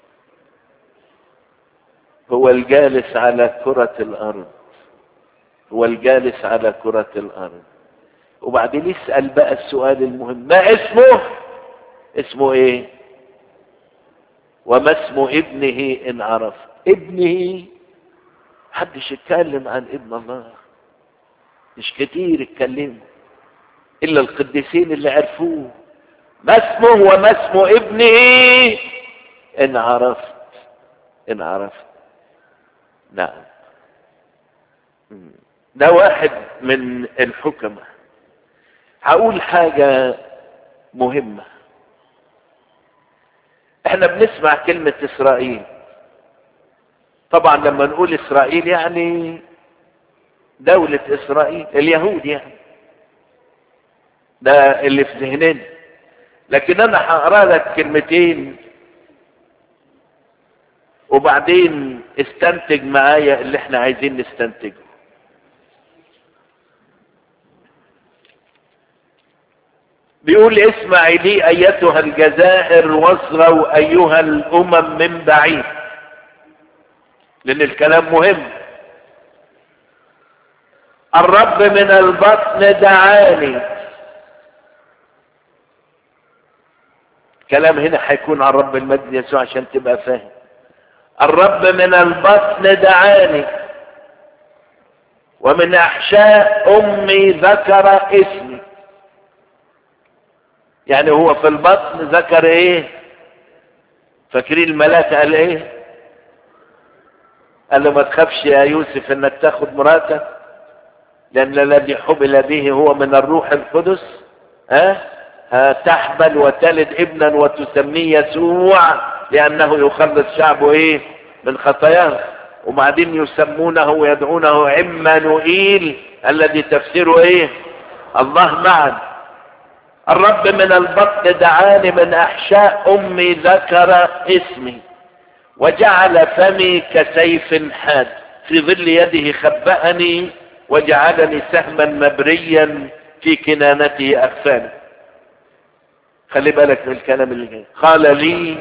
هو الجالس على كرة الأرض هو الجالس على كرة الأرض وبعدين يسأل بقى السؤال المهم ما اسمه اسمه ايه وما اسم ابنه ان عرف ابنه محدش يتكلم عن ابن الله مش كتير اتكلموا الا القديسين اللي عرفوه ما اسمه وما اسم ابنه ان عرفت ان عرفت نعم ده واحد من الحكمة هقول حاجة مهمة احنا بنسمع كلمة اسرائيل طبعا لما نقول اسرائيل يعني دولة اسرائيل اليهود يعني ده اللي في ذهننا لكن انا هقرا لك كلمتين وبعدين استنتج معايا اللي احنا عايزين نستنتجه بيقول اسمعي لي ايتها الجزائر واصغوا ايها الامم من بعيد لان الكلام مهم الرب من البطن دعاني كلام هنا هيكون عن رب المجد يسوع عشان تبقى فاهم الرب من البطن دعاني ومن احشاء امي ذكر اسمي يعني هو في البطن ذكر ايه فاكرين الملاك قال ايه قال له ما تخافش يا يوسف انك تاخد مراتك لان الذي حبل به هو من الروح القدس ها أه؟ تحبل وتلد ابنا وتسميه يسوع لانه يخلص شعبه ايه من خطاياه وبعدين يسمونه ويدعونه عمانوئيل الذي تفسيره ايه الله معنا الرب من البطن دعاني من احشاء امي ذكر اسمي وجعل فمي كسيف حاد في ظل يده خبأني وجعلني سهما مبريا في كنانته أغفال خلي بالك من الكلام اللي جاي قال لي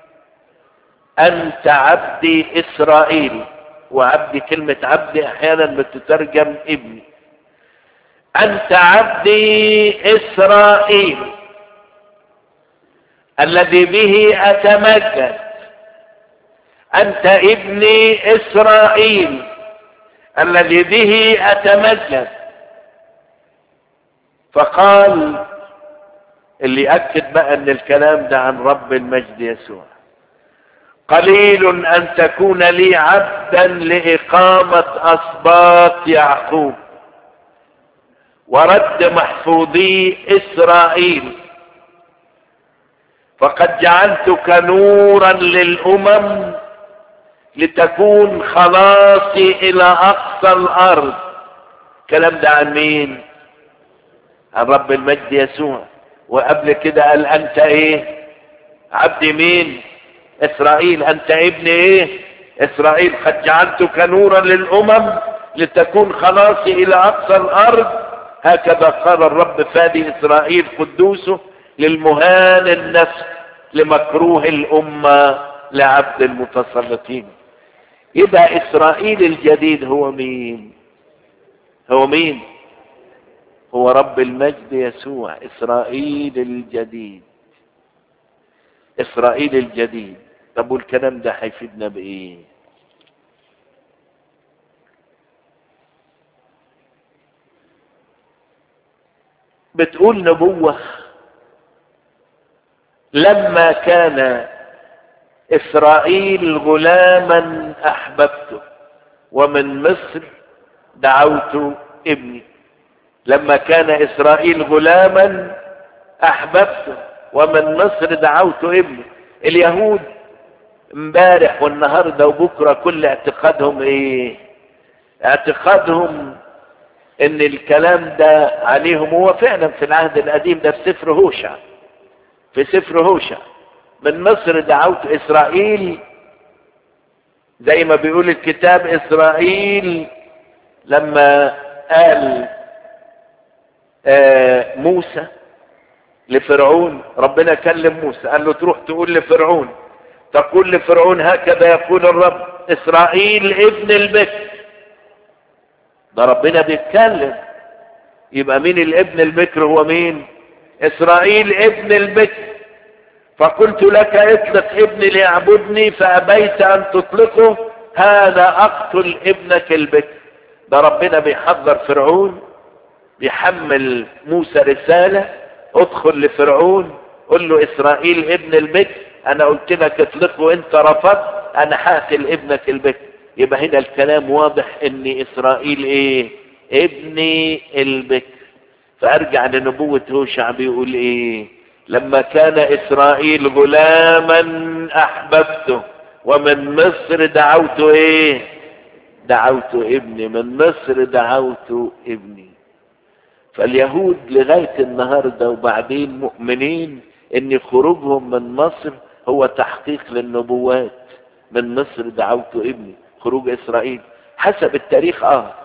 أنت عبدي إسرائيل وعبدي كلمة عبدي أحيانا بتترجم ابني أنت عبدي إسرائيل الذي به أتمجد أنت ابني إسرائيل الذي به أتمجد فقال اللي أكد بقى أن الكلام ده عن رب المجد يسوع قليل أن تكون لي عبدا لإقامة أسباط يعقوب ورد محفوظي إسرائيل فقد جعلتك نورا للأمم لتكون خلاصي إلى أقصى الأرض الكلام ده عن مين عن رب المجد يسوع وقبل كده قال أنت إيه عبد مين إسرائيل أنت ابن إيه إسرائيل قد جعلتك نورا للأمم لتكون خلاصي إلى أقصى الأرض هكذا قال الرب فادي إسرائيل قدوسه للمهان النفس لمكروه الأمة لعبد المتسلطين يبقى إسرائيل الجديد هو مين هو مين هو رب المجد يسوع إسرائيل الجديد إسرائيل الجديد طب والكلام ده هيفيدنا بإيه بتقول نبوة لما كان إسرائيل غلاما أحببته ومن مصر دعوت ابني لما كان إسرائيل غلاما أحببته ومن مصر دعوت ابني اليهود امبارح والنهاردة وبكرة كل اعتقادهم ايه اعتقادهم ان الكلام ده عليهم هو فعلا في العهد القديم ده في سفر هوشع في سفر هوشع من مصر دعوت اسرائيل زي ما بيقول الكتاب اسرائيل لما قال آه موسى لفرعون ربنا كلم موسى قال له تروح تقول لفرعون تقول لفرعون هكذا يقول الرب اسرائيل ابن البكر ده ربنا بيتكلم يبقى مين الابن البكر هو مين اسرائيل ابن البكر فقلت لك اطلق ابني ليعبدني فابيت ان تطلقه هذا اقتل ابنك البكر ده ربنا بيحذر فرعون بيحمل موسى رساله ادخل لفرعون قل له اسرائيل ابن البكر انا قلت لك اطلقه وانت رفضت انا هقتل ابنك البكر يبقى هنا الكلام واضح ان اسرائيل ايه ابني البكر فارجع لنبوة هوشع بيقول ايه لما كان اسرائيل غلاما احببته ومن مصر دعوت ايه دعوت ابني من مصر دعوت ابني فاليهود لغاية النهاردة وبعدين مؤمنين ان خروجهم من مصر هو تحقيق للنبوات من مصر دعوت ابني خروج اسرائيل حسب التاريخ اه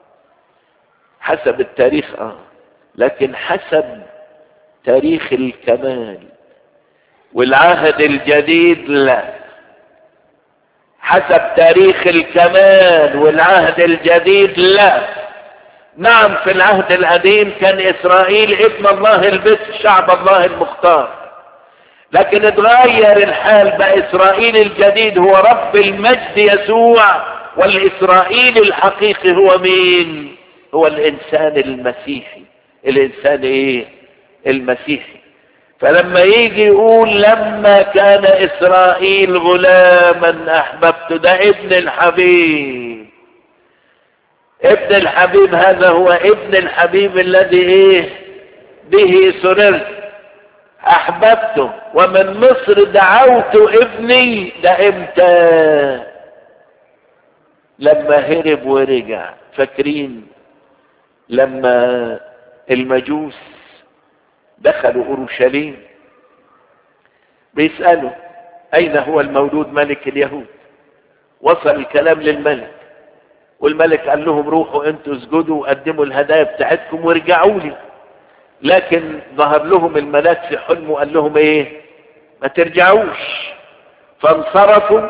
حسب التاريخ اه لكن حسب تاريخ الكمال والعهد الجديد لا حسب تاريخ الكمال والعهد الجديد لا نعم في العهد القديم كان اسرائيل ابن الله البس شعب الله المختار لكن اتغير الحال بقى اسرائيل الجديد هو رب المجد يسوع والاسرائيل الحقيقي هو مين هو الانسان المسيحي الانسان ايه المسيحي فلما يجي يقول لما كان اسرائيل غلاما احببت ده ابن الحبيب ابن الحبيب هذا هو ابن الحبيب الذي ايه به سررت احببته ومن مصر دعوت ابني ده امتى لما هرب ورجع فاكرين لما المجوس دخلوا اورشليم بيسالوا اين هو المولود ملك اليهود وصل الكلام للملك والملك قال لهم روحوا انتوا اسجدوا وقدموا الهدايا بتاعتكم وارجعوا لي لكن ظهر لهم الملاك في حلم وقال لهم ايه ما ترجعوش فانصرفوا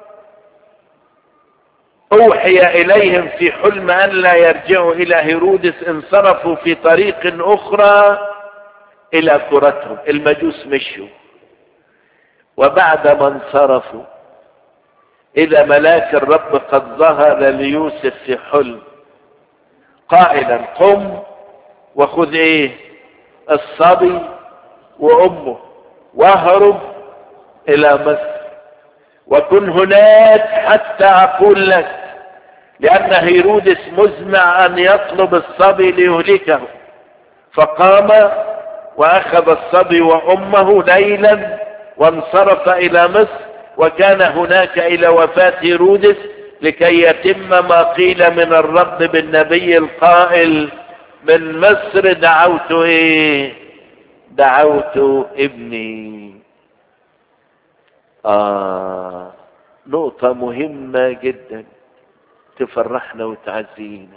اوحي اليهم في حلم ان لا يرجعوا الى هيرودس انصرفوا في طريق اخرى الى كرتهم المجوس مشوا وبعد ما انصرفوا اذا ملاك الرب قد ظهر ليوسف في حلم قائلا قم وخذ ايه الصبي وامه واهرب الى مصر وكن هناك حتى اقول لك لان هيرودس مزمع ان يطلب الصبي ليهلكه فقام واخذ الصبي وامه ليلا وانصرف الى مصر وكان هناك الى وفاة هيرودس لكي يتم ما قيل من الرب بالنبي القائل من مصر دعوت ايه دعوت ابني اه نقطة مهمة جدا تفرحنا وتعزينا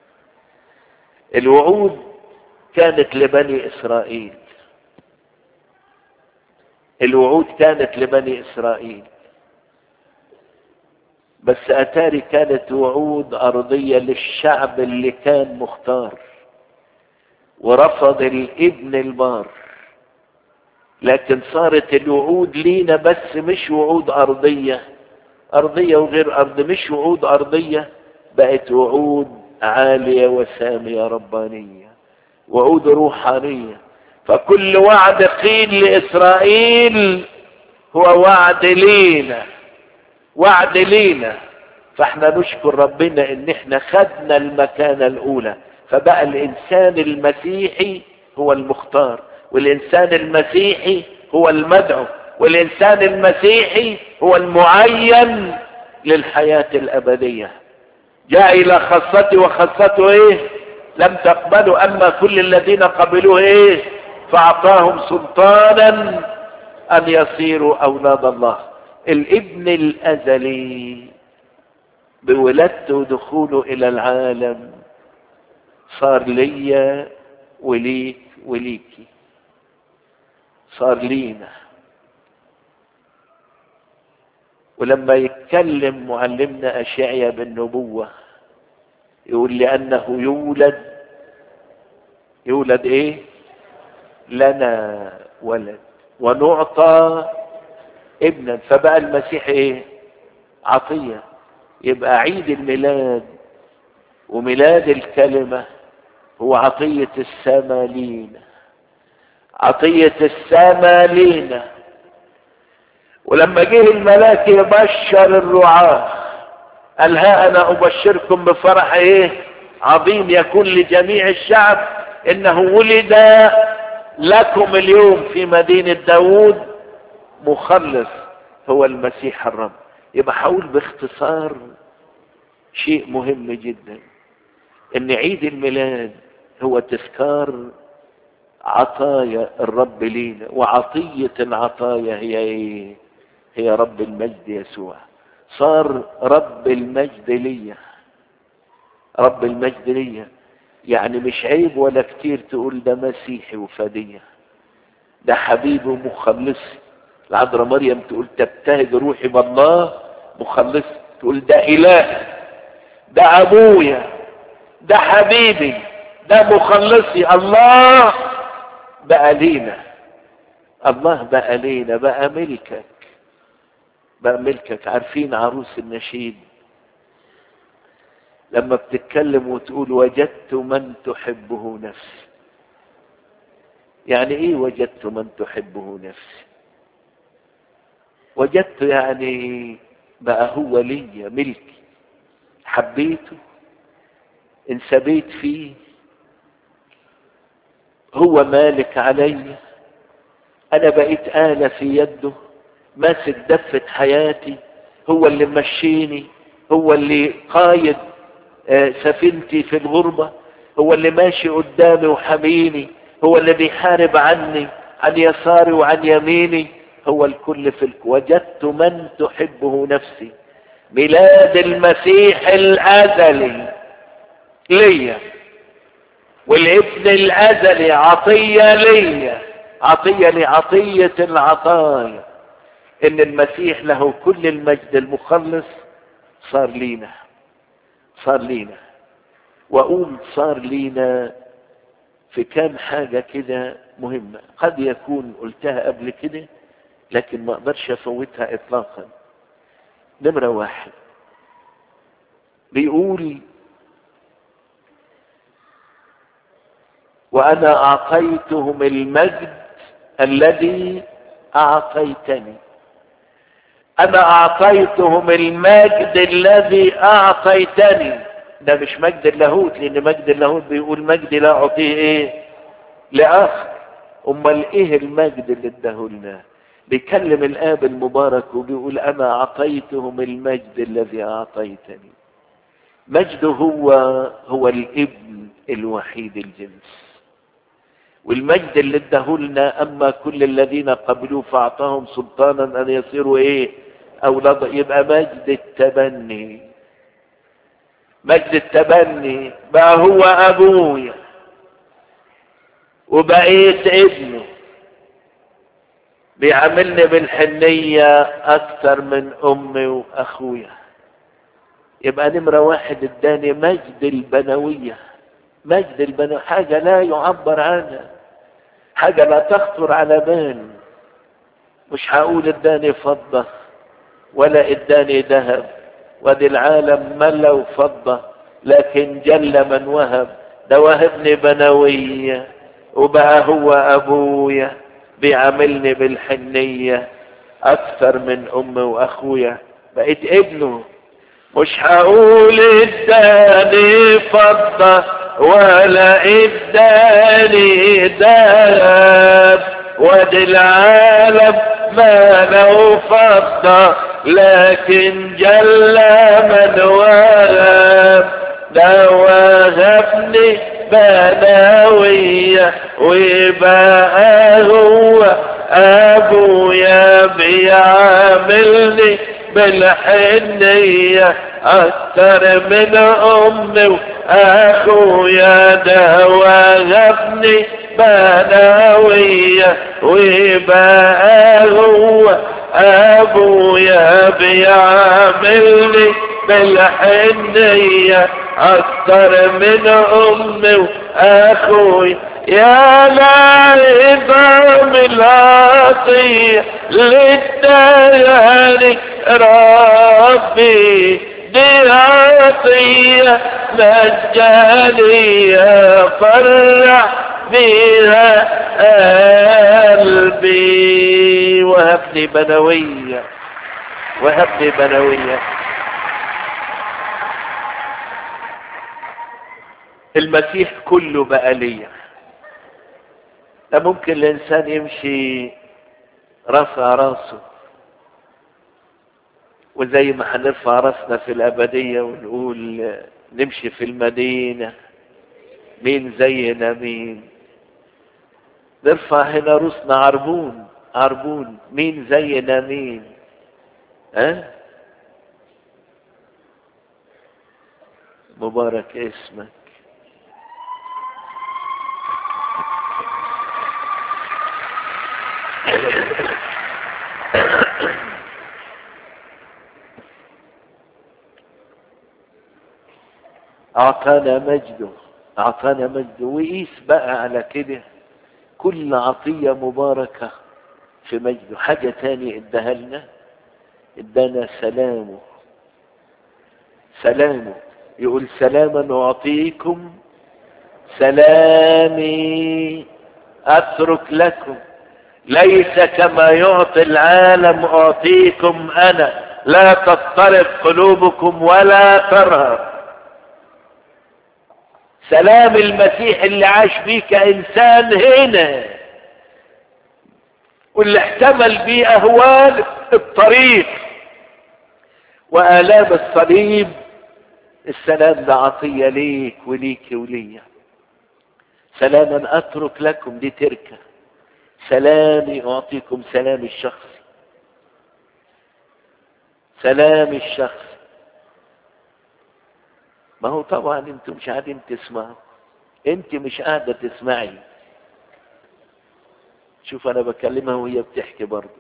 الوعود كانت لبني اسرائيل الوعود كانت لبني اسرائيل بس اتاري كانت وعود ارضية للشعب اللي كان مختار ورفض الابن البار لكن صارت الوعود لينا بس مش وعود ارضية ارضية وغير ارض مش وعود ارضية بقت وعود عالية وسامية ربانية وعود روحانية فكل وعد قيل لاسرائيل هو وعد لينا وعد لينا فاحنا نشكر ربنا ان احنا خدنا المكانة الاولى فبقى الانسان المسيحي هو المختار والانسان المسيحي هو المدعو والانسان المسيحي هو المعين للحياة الابدية جاء الى خاصته وخاصته ايه لم تقبلوا اما كل الذين قبلوه ايه فاعطاهم سلطانا ان يصيروا اولاد الله الابن الازلي بولادته ودخوله الى العالم صار ليا وليك وليكي صار لينا ولما يتكلم معلمنا اشعيا بالنبوة يقول لانه يولد يولد ايه لنا ولد ونعطى ابنا فبقى المسيح ايه عطية يبقى عيد الميلاد وميلاد الكلمة هو عطية السماء لينا عطية السماء لينا ولما جه الملاك يبشر الرعاة قال ها انا ابشركم بفرح ايه عظيم يكون لجميع الشعب انه ولد لكم اليوم في مدينة داود مخلص هو المسيح الرب يبقى حاول باختصار شيء مهم جدا ان عيد الميلاد هو تذكار عطايا الرب لينا وعطية العطايا هي ايه هي رب المجد يسوع صار رب المجد ليا رب المجد ليا يعني مش عيب ولا كتير تقول ده مسيحي وفدية ده حبيبي ومخلصي العذراء مريم تقول تبتهج روحي بالله مخلصي تقول ده إله ده أبويا ده حبيبي ده مخلصي الله بقى لينا الله بقى لينا بقى ملكك بقى ملكك عارفين عروس النشيد لما بتتكلم وتقول وجدت من تحبه نفسي يعني ايه وجدت من تحبه نفسي وجدت يعني بقى هو لي ملكي حبيته انسبيت فيه هو مالك علي انا بقيت آلة في يده ماسك دفة حياتي هو اللي مشيني هو اللي قايد سفينتي في الغربة هو اللي ماشي قدامي وحميني هو اللي بيحارب عني عن يساري وعن يميني هو الكل في الك وجدت من تحبه نفسي ميلاد المسيح الازلي ليا والابن الازلي عطية لي عطية لعطية العطايا ان المسيح له كل المجد المخلص صار لينا صار لينا واقوم صار لينا في كام حاجة كده مهمة قد يكون قلتها قبل كده لكن ما اقدرش افوتها اطلاقا نمرة واحد بيقول وانا اعطيتهم المجد الذي اعطيتني انا اعطيتهم المجد الذي اعطيتني ده مش مجد اللاهوت لان مجد اللاهوت بيقول مجد لا اعطيه ايه لاخر امال ايه المجد اللي اداهولنا بيكلم الاب المبارك وبيقول انا اعطيتهم المجد الذي اعطيتني مجده هو هو الابن الوحيد الجنس والمجد اللي اداهولنا اما كل الذين قبلوه فاعطاهم سلطانا ان يصيروا ايه اولاد يبقى مجد التبني مجد التبني بقى هو ابويا وبقيت ابنه بيعاملني بالحنية اكثر من امي واخويا يبقى نمرة واحد اداني مجد البنوية مجد البنوية حاجة لا يعبر عنها حاجة لا تخطر على بال مش هقول اداني فضة ولا اداني ذهب وادي العالم ملا فضة لكن جل من وهب ده وهبني بنوية وبقى هو ابويا بيعاملني بالحنية اكثر من امي واخويا بقيت ابنه مش هقول اداني فضة ولا اداني ذهب وادي العالم ما له فضة لكن جل من وهب ده وهبني بناوية وبقى هو ابويا بيعاملني بالحنية اكتر من امي واخويا ده وهبني بناوية وبقى هو ابويا بيعاملني بالحنية اكتر من امي واخويا يا لعظام العطية للديان ربي دي عطية مجانية فرح بها قلبي وهبني بنوية وهبني بنوية المسيح كله بقى ليا ده ممكن الانسان يمشي رفع راسه وزي ما هنرفع راسنا في الابديه ونقول نمشي في المدينه مين زينا مين نرفع هنا رؤوسنا عربون عربون مين زينا مين ها أه؟ مبارك اسمك اعطانا مجده اعطانا مجده وقيس بقى على كده كل عطية مباركة في مجده حاجة تاني اداها لنا ادانا سلامه سلامه يقول سلاما اعطيكم سلامي اترك لكم ليس كما يعطي العالم اعطيكم انا لا تضطرب قلوبكم ولا ترهب سلام المسيح اللي عاش بيه كإنسان هنا واللي احتمل بيه أهوال الطريق وآلام الصليب السلام ده عطية ليك وليك وليا سلاما أترك لكم دي تركة سلامي أعطيكم سلامي الشخصي سلامي الشخصي ما هو طبعا انتم مش قاعدين تسمعوا انت مش قاعدة تسمعي شوف انا بكلمها وهي بتحكي برضه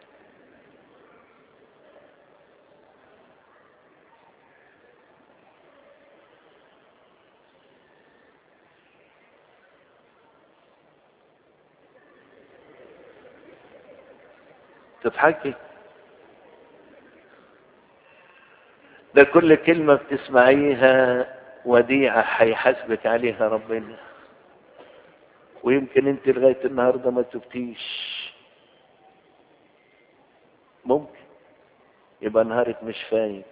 تضحكي ده كل كلمة بتسمعيها وديعة هيحاسبك عليها ربنا ويمكن انت لغاية النهاردة ما تبكيش ممكن يبقى نهارك مش فايت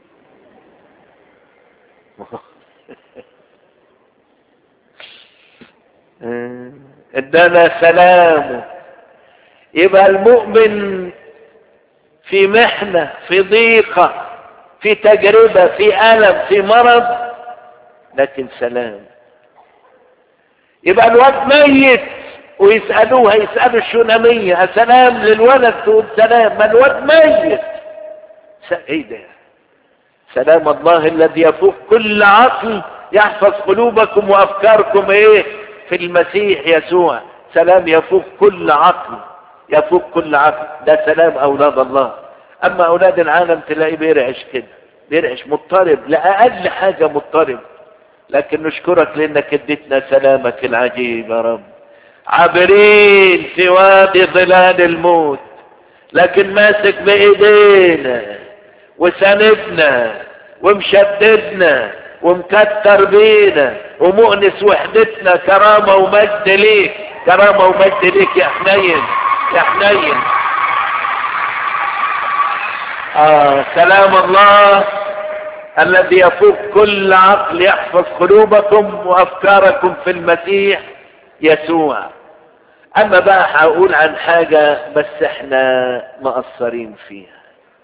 ادانا سلامه يبقى المؤمن في محنة في ضيقة في تجربة في ألم في مرض لكن سلام يبقى الواد ميت ويسألوها يسألوا الشونامية سلام للولد تقول سلام ما الواد ميت ايه ده سلام الله الذي يفوق كل عقل يحفظ قلوبكم وافكاركم ايه في المسيح يسوع سلام يفوق كل عقل يفوق كل عقل ده سلام اولاد الله اما اولاد العالم تلاقيه بيرعش كده بيرعش مضطرب لاقل حاجه مضطرب لكن نشكرك لانك اديتنا سلامك العجيب يا رب عابرين في وادي ظلال الموت لكن ماسك بايدينا وساندنا ومشددنا ومكتر بينا ومؤنس وحدتنا كرامة ومجد ليك كرامة ومجد ليك يا حنين يا حنين آه سلام الله الذي يفوق كل عقل يحفظ قلوبكم وافكاركم في المسيح يسوع اما بقى هقول عن حاجة بس احنا مقصرين فيها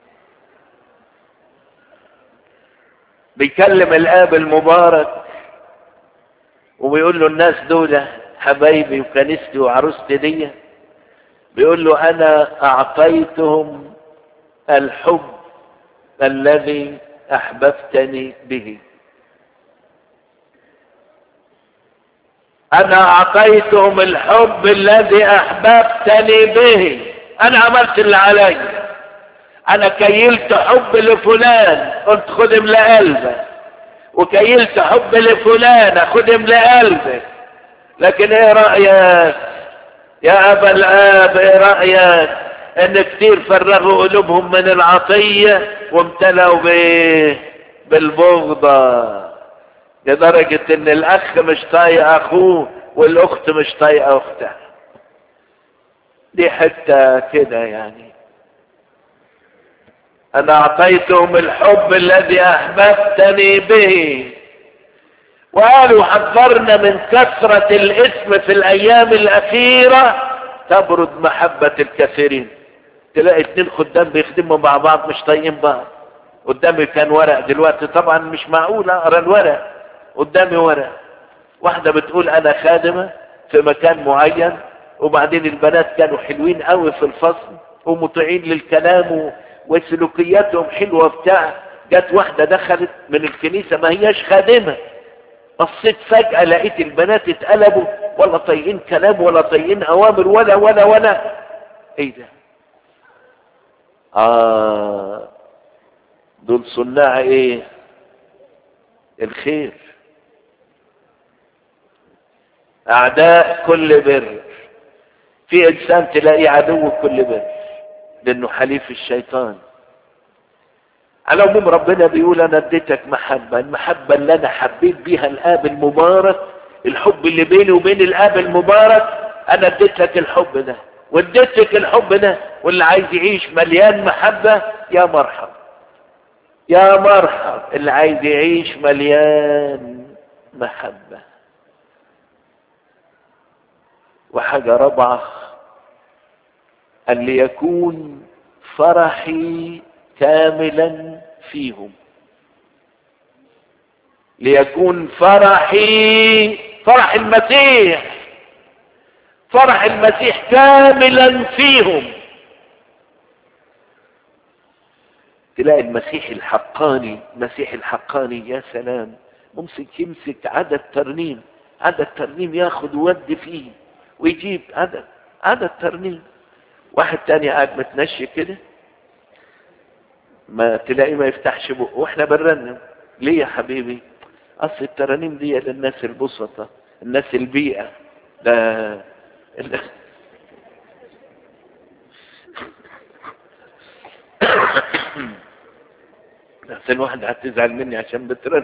بيكلم الاب المبارك وبيقول له الناس دول حبايبي وكنيستي وعروستي دي بيقول له انا اعطيتهم الحب الذي احببتني به انا اعطيتهم الحب الذي احببتني به انا عملت اللي عليا انا كيلت حب لفلان قلت خد املا قلبك وكيلت حب لفلان خد املا قلبك لكن ايه رايك يا ابا الاب ايه رايك ان كتير فرغوا قلوبهم من العطيه وامتلأوا بايه بالبغضه لدرجة ان الاخ مش طايق اخوه والاخت مش طايقة اختها دي حتة كده يعني انا اعطيتهم الحب الذي احببتني به وقالوا حذرنا من كثرة الاسم في الايام الاخيرة تبرد محبة الكثيرين تلاقي اتنين خدام بيخدموا مع بعض مش طايقين بعض قدامي كان ورق دلوقتي طبعا مش معقول اقرا الورق قدامي ورق واحدة بتقول انا خادمة في مكان معين وبعدين البنات كانوا حلوين قوي في الفصل ومطيعين للكلام وسلوكياتهم حلوة بتاع جت واحدة دخلت من الكنيسة ما هياش خادمة بصيت فجأة لقيت البنات اتقلبوا ولا طايقين كلام ولا طايقين اوامر ولا ولا ولا ايه ده اه دول صناع ايه الخير اعداء كل بر في انسان تلاقيه عدو كل بر لانه حليف الشيطان على العموم ربنا بيقول انا اديتك محبة المحبة اللي انا حبيت بيها الاب المبارك الحب اللي بيني وبين الاب المبارك انا اديت لك الحب ده واديتك الحب ده واللي عايز يعيش مليان محبة يا مرحب يا مرحب اللي عايز يعيش مليان محبة وحاجة رابعة أن ليكون فرحي كاملا فيهم ليكون فرحي فرح المسيح فرح المسيح كاملا فيهم تلاقي المسيح الحقاني المسيح الحقاني يا سلام ممسك يمسك عدد ترنيم عدد ترنيم ياخد ويودي فيه ويجيب عدد عدد ترنيم واحد تاني قاعد متنشي كده ما تلاقيه ما يفتحش بقه واحنا بنرنم ليه يا حبيبي اصل الترانيم دي للناس البسطة الناس البيئة ده ال- بس الواحد هتزعل مني عشان بترنم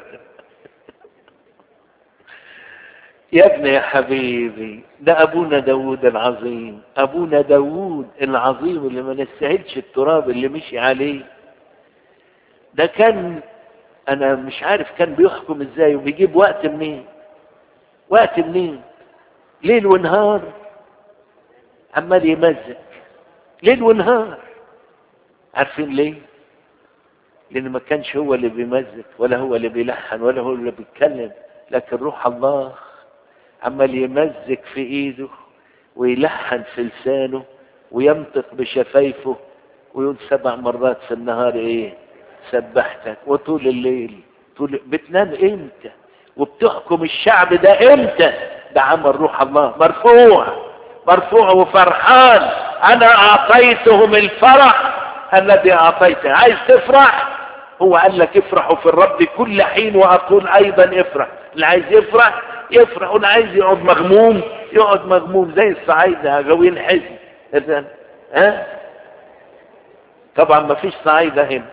يا ابني يا حبيبي ده ابونا داود العظيم ابونا داود العظيم اللي ما نستاهلش التراب اللي مشي عليه ده كان انا مش عارف كان بيحكم ازاي وبيجيب وقت منين وقت منين ليل ونهار عمال يمزق ليل ونهار عارفين ليه لان ما كانش هو اللي بيمزق ولا هو اللي بيلحن ولا هو اللي بيتكلم لكن روح الله عمال يمزق في ايده ويلحن في لسانه وينطق بشفايفه ويقول سبع مرات في النهار ايه سبحتك وطول الليل طول بتنام امتى وبتحكم الشعب ده امتى ده عمل روح الله مرفوع مرفوع وفرحان انا اعطيتهم الفرح الذي اعطيته عايز تفرح هو قال لك افرحوا في الرب كل حين واقول ايضا افرح اللي عايز يفرح يفرح واللي عايز يقعد مغموم يقعد مغموم زي الصعايده غاويين حزن إذن، ها طبعا ما فيش صعايده هنا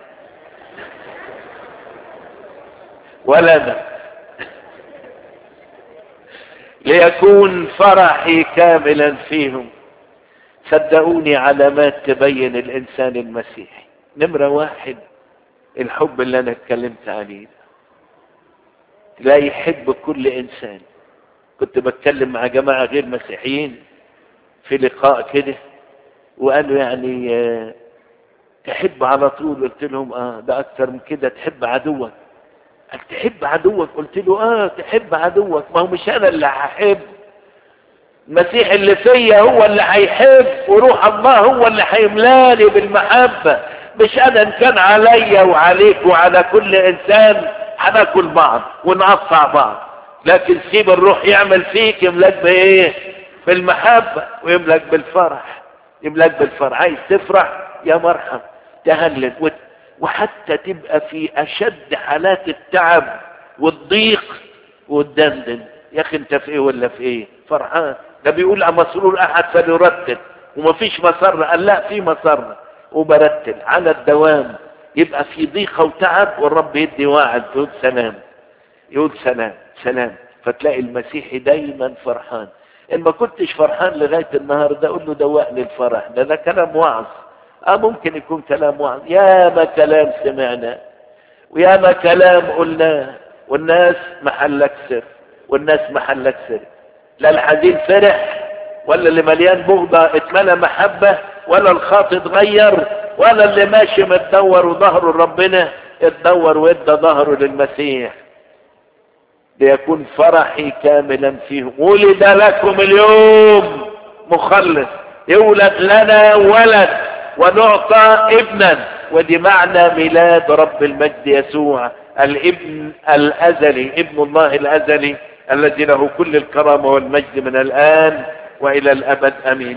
ولا انا ليكون فرحي كاملا فيهم صدقوني علامات تبين الانسان المسيحي نمرة واحد الحب اللي انا اتكلمت عليه ده لا يحب كل انسان كنت بتكلم مع جماعة غير مسيحيين في لقاء كده وقالوا يعني آه، تحب على طول قلت لهم اه ده اكتر من كده تحب عدوك قال تحب عدوك قلت له اه تحب عدوك ما هو مش انا اللي هحب المسيح اللي فيا هو اللي هيحب وروح الله هو اللي هيملاني بالمحبة مش انا ان كان عليا وعليك وعلى كل انسان هناكل بعض ونقطع بعض لكن سيب الروح يعمل فيك يملاك بايه بالمحبة ويملاك بالفرح يملاك بالفرح عايز تفرح يا مرحب تهلل وت- وحتى تبقى في اشد حالات التعب والضيق والدندن يا اخي انت في ايه ولا في ايه فرحان ده بيقول اما سرور احد فليرتل ومفيش مسر قال لا في مسر وبرتل على الدوام يبقى في ضيقه وتعب والرب يدي واعد يقول سلام يقول سلام سلام فتلاقي المسيحي دايما فرحان ان ما كنتش فرحان لغايه النهارده قول له دوقني الفرح ده ده كلام وعظ اه ممكن يكون كلام وعظ يا ما كلام سمعنا ويا ما كلام قلناه والناس محلك سر والناس محلك سر لا الحزين فرح ولا اللي مليان بغضة اتملى محبة ولا الخاطئ اتغير ولا اللي ماشي متدور وظهره لربنا اتدور وادى ظهره للمسيح ليكون فرحي كاملا فيهم ولد لكم اليوم مخلص يولد لنا ولد ونعطى ابنا ودي معنى ميلاد رب المجد يسوع الابن الازلي ابن الله الازلي الذي له كل الكرامه والمجد من الان والى الابد امين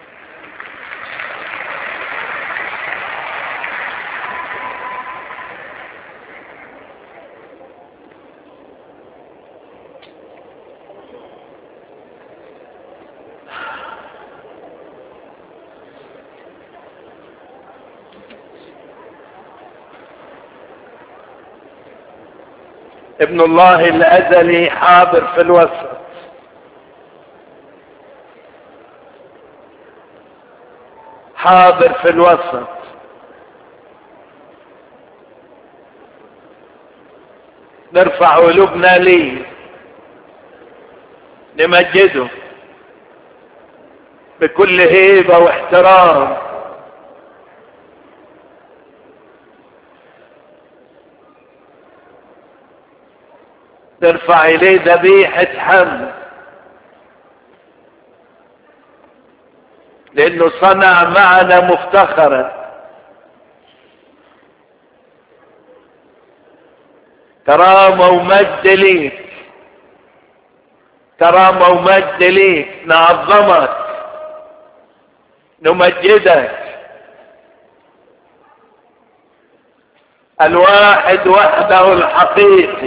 ابن الله الازلي حاضر في الوسط حاضر في الوسط نرفع قلوبنا ليه نمجده بكل هيبة واحترام ترفع إليه ذبيحة حمد لأنه صنع معنا مفتخرا كرامة ومجد ليك كرامة ومجد ليك نعظمك نمجدك الواحد وحده الحقيقي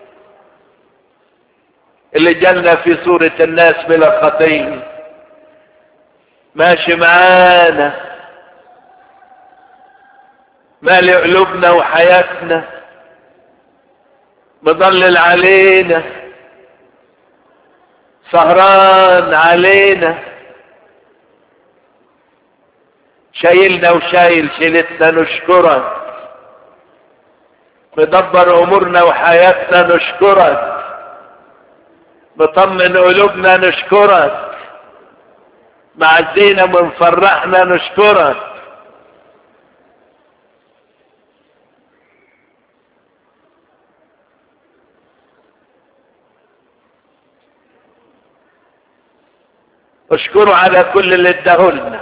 اللي جلنا في صورة الناس بلا خطية ماشي معانا مالي قلوبنا وحياتنا مضلل علينا سهران علينا شايلنا وشايل شيلتنا نشكرك مدبر امورنا وحياتنا نشكرك مطمن قلوبنا نشكرك معزينا من فرحنا نشكرك اشكره على كل اللي اداهولنا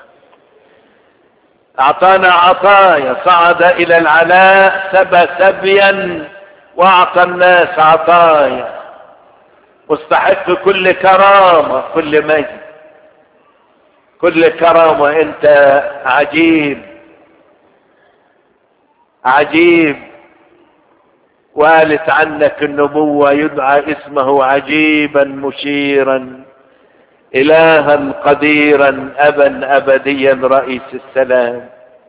اعطانا عطايا صعد الى العلاء سبى سبيا واعطى الناس عطايا مستحق كل كرامة كل مجد كل كرامة انت عجيب عجيب وقالت عنك النبوة يدعى اسمه عجيبا مشيرا إلها قديرا أبا أبديا رئيس السلام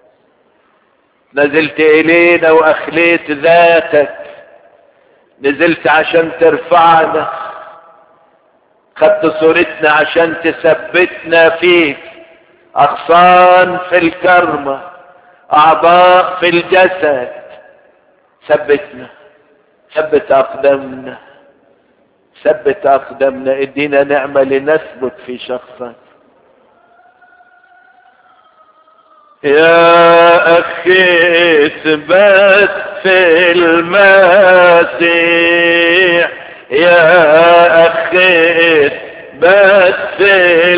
نزلت إلينا وأخليت ذاتك نزلت عشان ترفعنا خدت صورتنا عشان تثبتنا فيك أغصان في الكرمة أعضاء في الجسد ثبتنا ثبت أقدامنا ثبت أقدامنا ادينا نعمة لنثبت في شخصك يا أخي اثبت في المسيح يا أخي اثبت في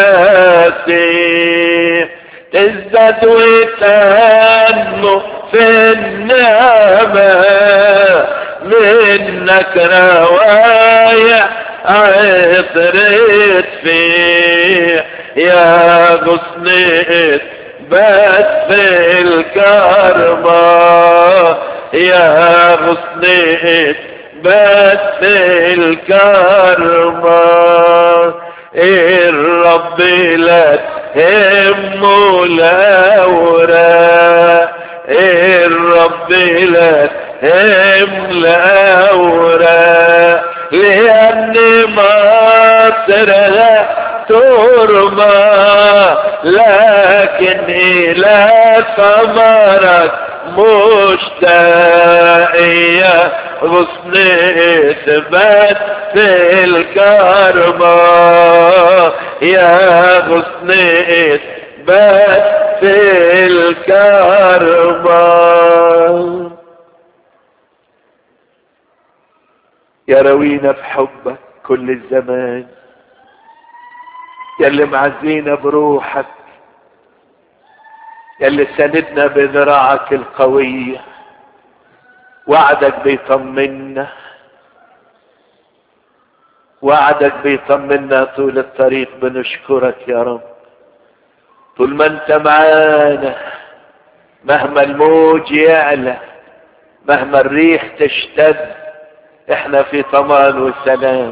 المسيح تزداد وتنمو في النعمة منك روايح عطرت فيه يا غصنت بس في الكرمة يا غصنت بس في الكرمة الرب لا تهمه الأوراق الرب لا هم الأوراق لأن مصرها ترمى لكن إلى ثمرك مشتاقية غصن إثبات في الكرمة يا غصن إثبات في الكرمة يروينا بحبك كل الزمان يلي معزينا بروحك يلي سندنا بذراعك القوية وعدك بيطمنا وعدك بيطمنا طول الطريق بنشكرك يا رب طول ما انت معانا مهما الموج يعلى مهما الريح تشتد احنا في طمان وسلام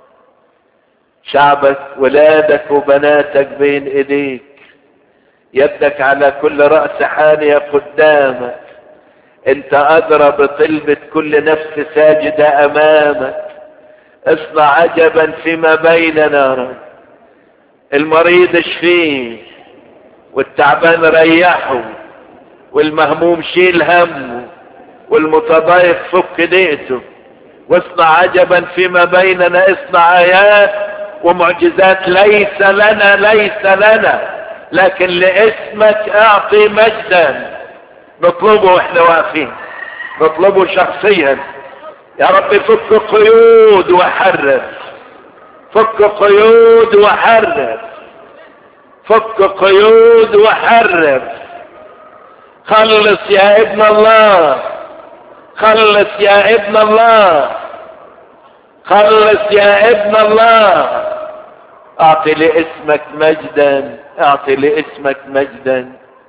شعبك ولادك وبناتك بين ايديك يدك على كل رأس حانية قدامك انت ادرى بطلبة كل نفس ساجدة امامك اصنع عجبا فيما بيننا رب المريض اشفيه والتعبان ريحه والمهموم شيل همه والمتضايق فك دقته واصنع عجبا فيما بيننا اصنع ايات ومعجزات ليس لنا ليس لنا لكن لاسمك اعطي مجدا نطلبه واحنا واقفين نطلبه شخصيا يا رب فك قيود وحرر فك قيود وحرر فك قيود وحرر خلص يا ابن الله خلص يا ابن الله خلص يا ابن الله اعطي لاسمك مجدا اعطي لاسمك مجدا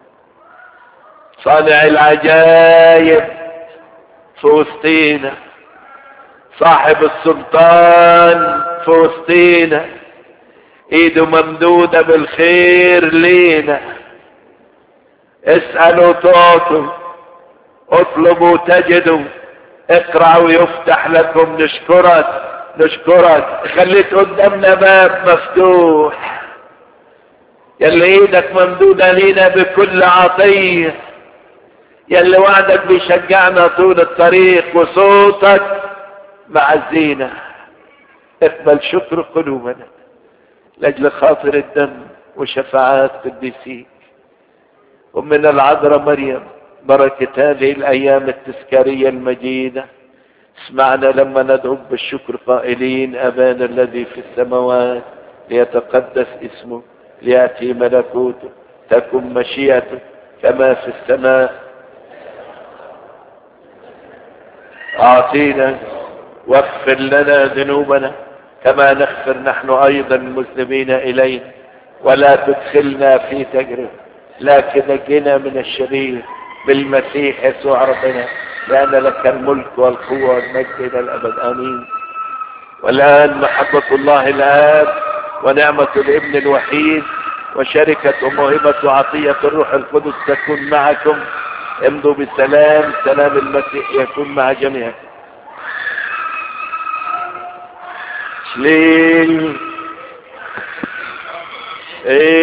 صانع العجائب في وسطينا صاحب السلطان في وسطينا ايده ممدودة بالخير لينا اسألوا تعطوا اطلبوا تجدوا اقرأوا يفتح لكم نشكرك نشكرك خليت قدامنا باب مفتوح يلي ايدك ممدودة لينا بكل عطية يلي وعدك بيشجعنا طول الطريق وصوتك معزينا اقبل شكر قلوبنا لاجل خاطر الدم وشفاعات قديسيك ومن العذراء مريم بركة هذه الأيام التذكارية المجيدة اسمعنا لما ندعو بالشكر قائلين أبانا الذي في السماوات ليتقدس اسمه ليأتي ملكوته تكن مشيئته كما في السماء أعطينا واغفر لنا ذنوبنا كما نغفر نحن أيضا المذنبين إلينا ولا تدخلنا في تجربة لكن نجنا من الشرير بالمسيح يسوع ربنا لأن لك الملك والقوة والمجد إلى الأبد آمين والآن محبة الله الآب ونعمة الابن الوحيد وشركة وموهبة وعطية الروح القدس تكون معكم امضوا بالسلام سلام المسيح يكون مع جميعكم شليل ايه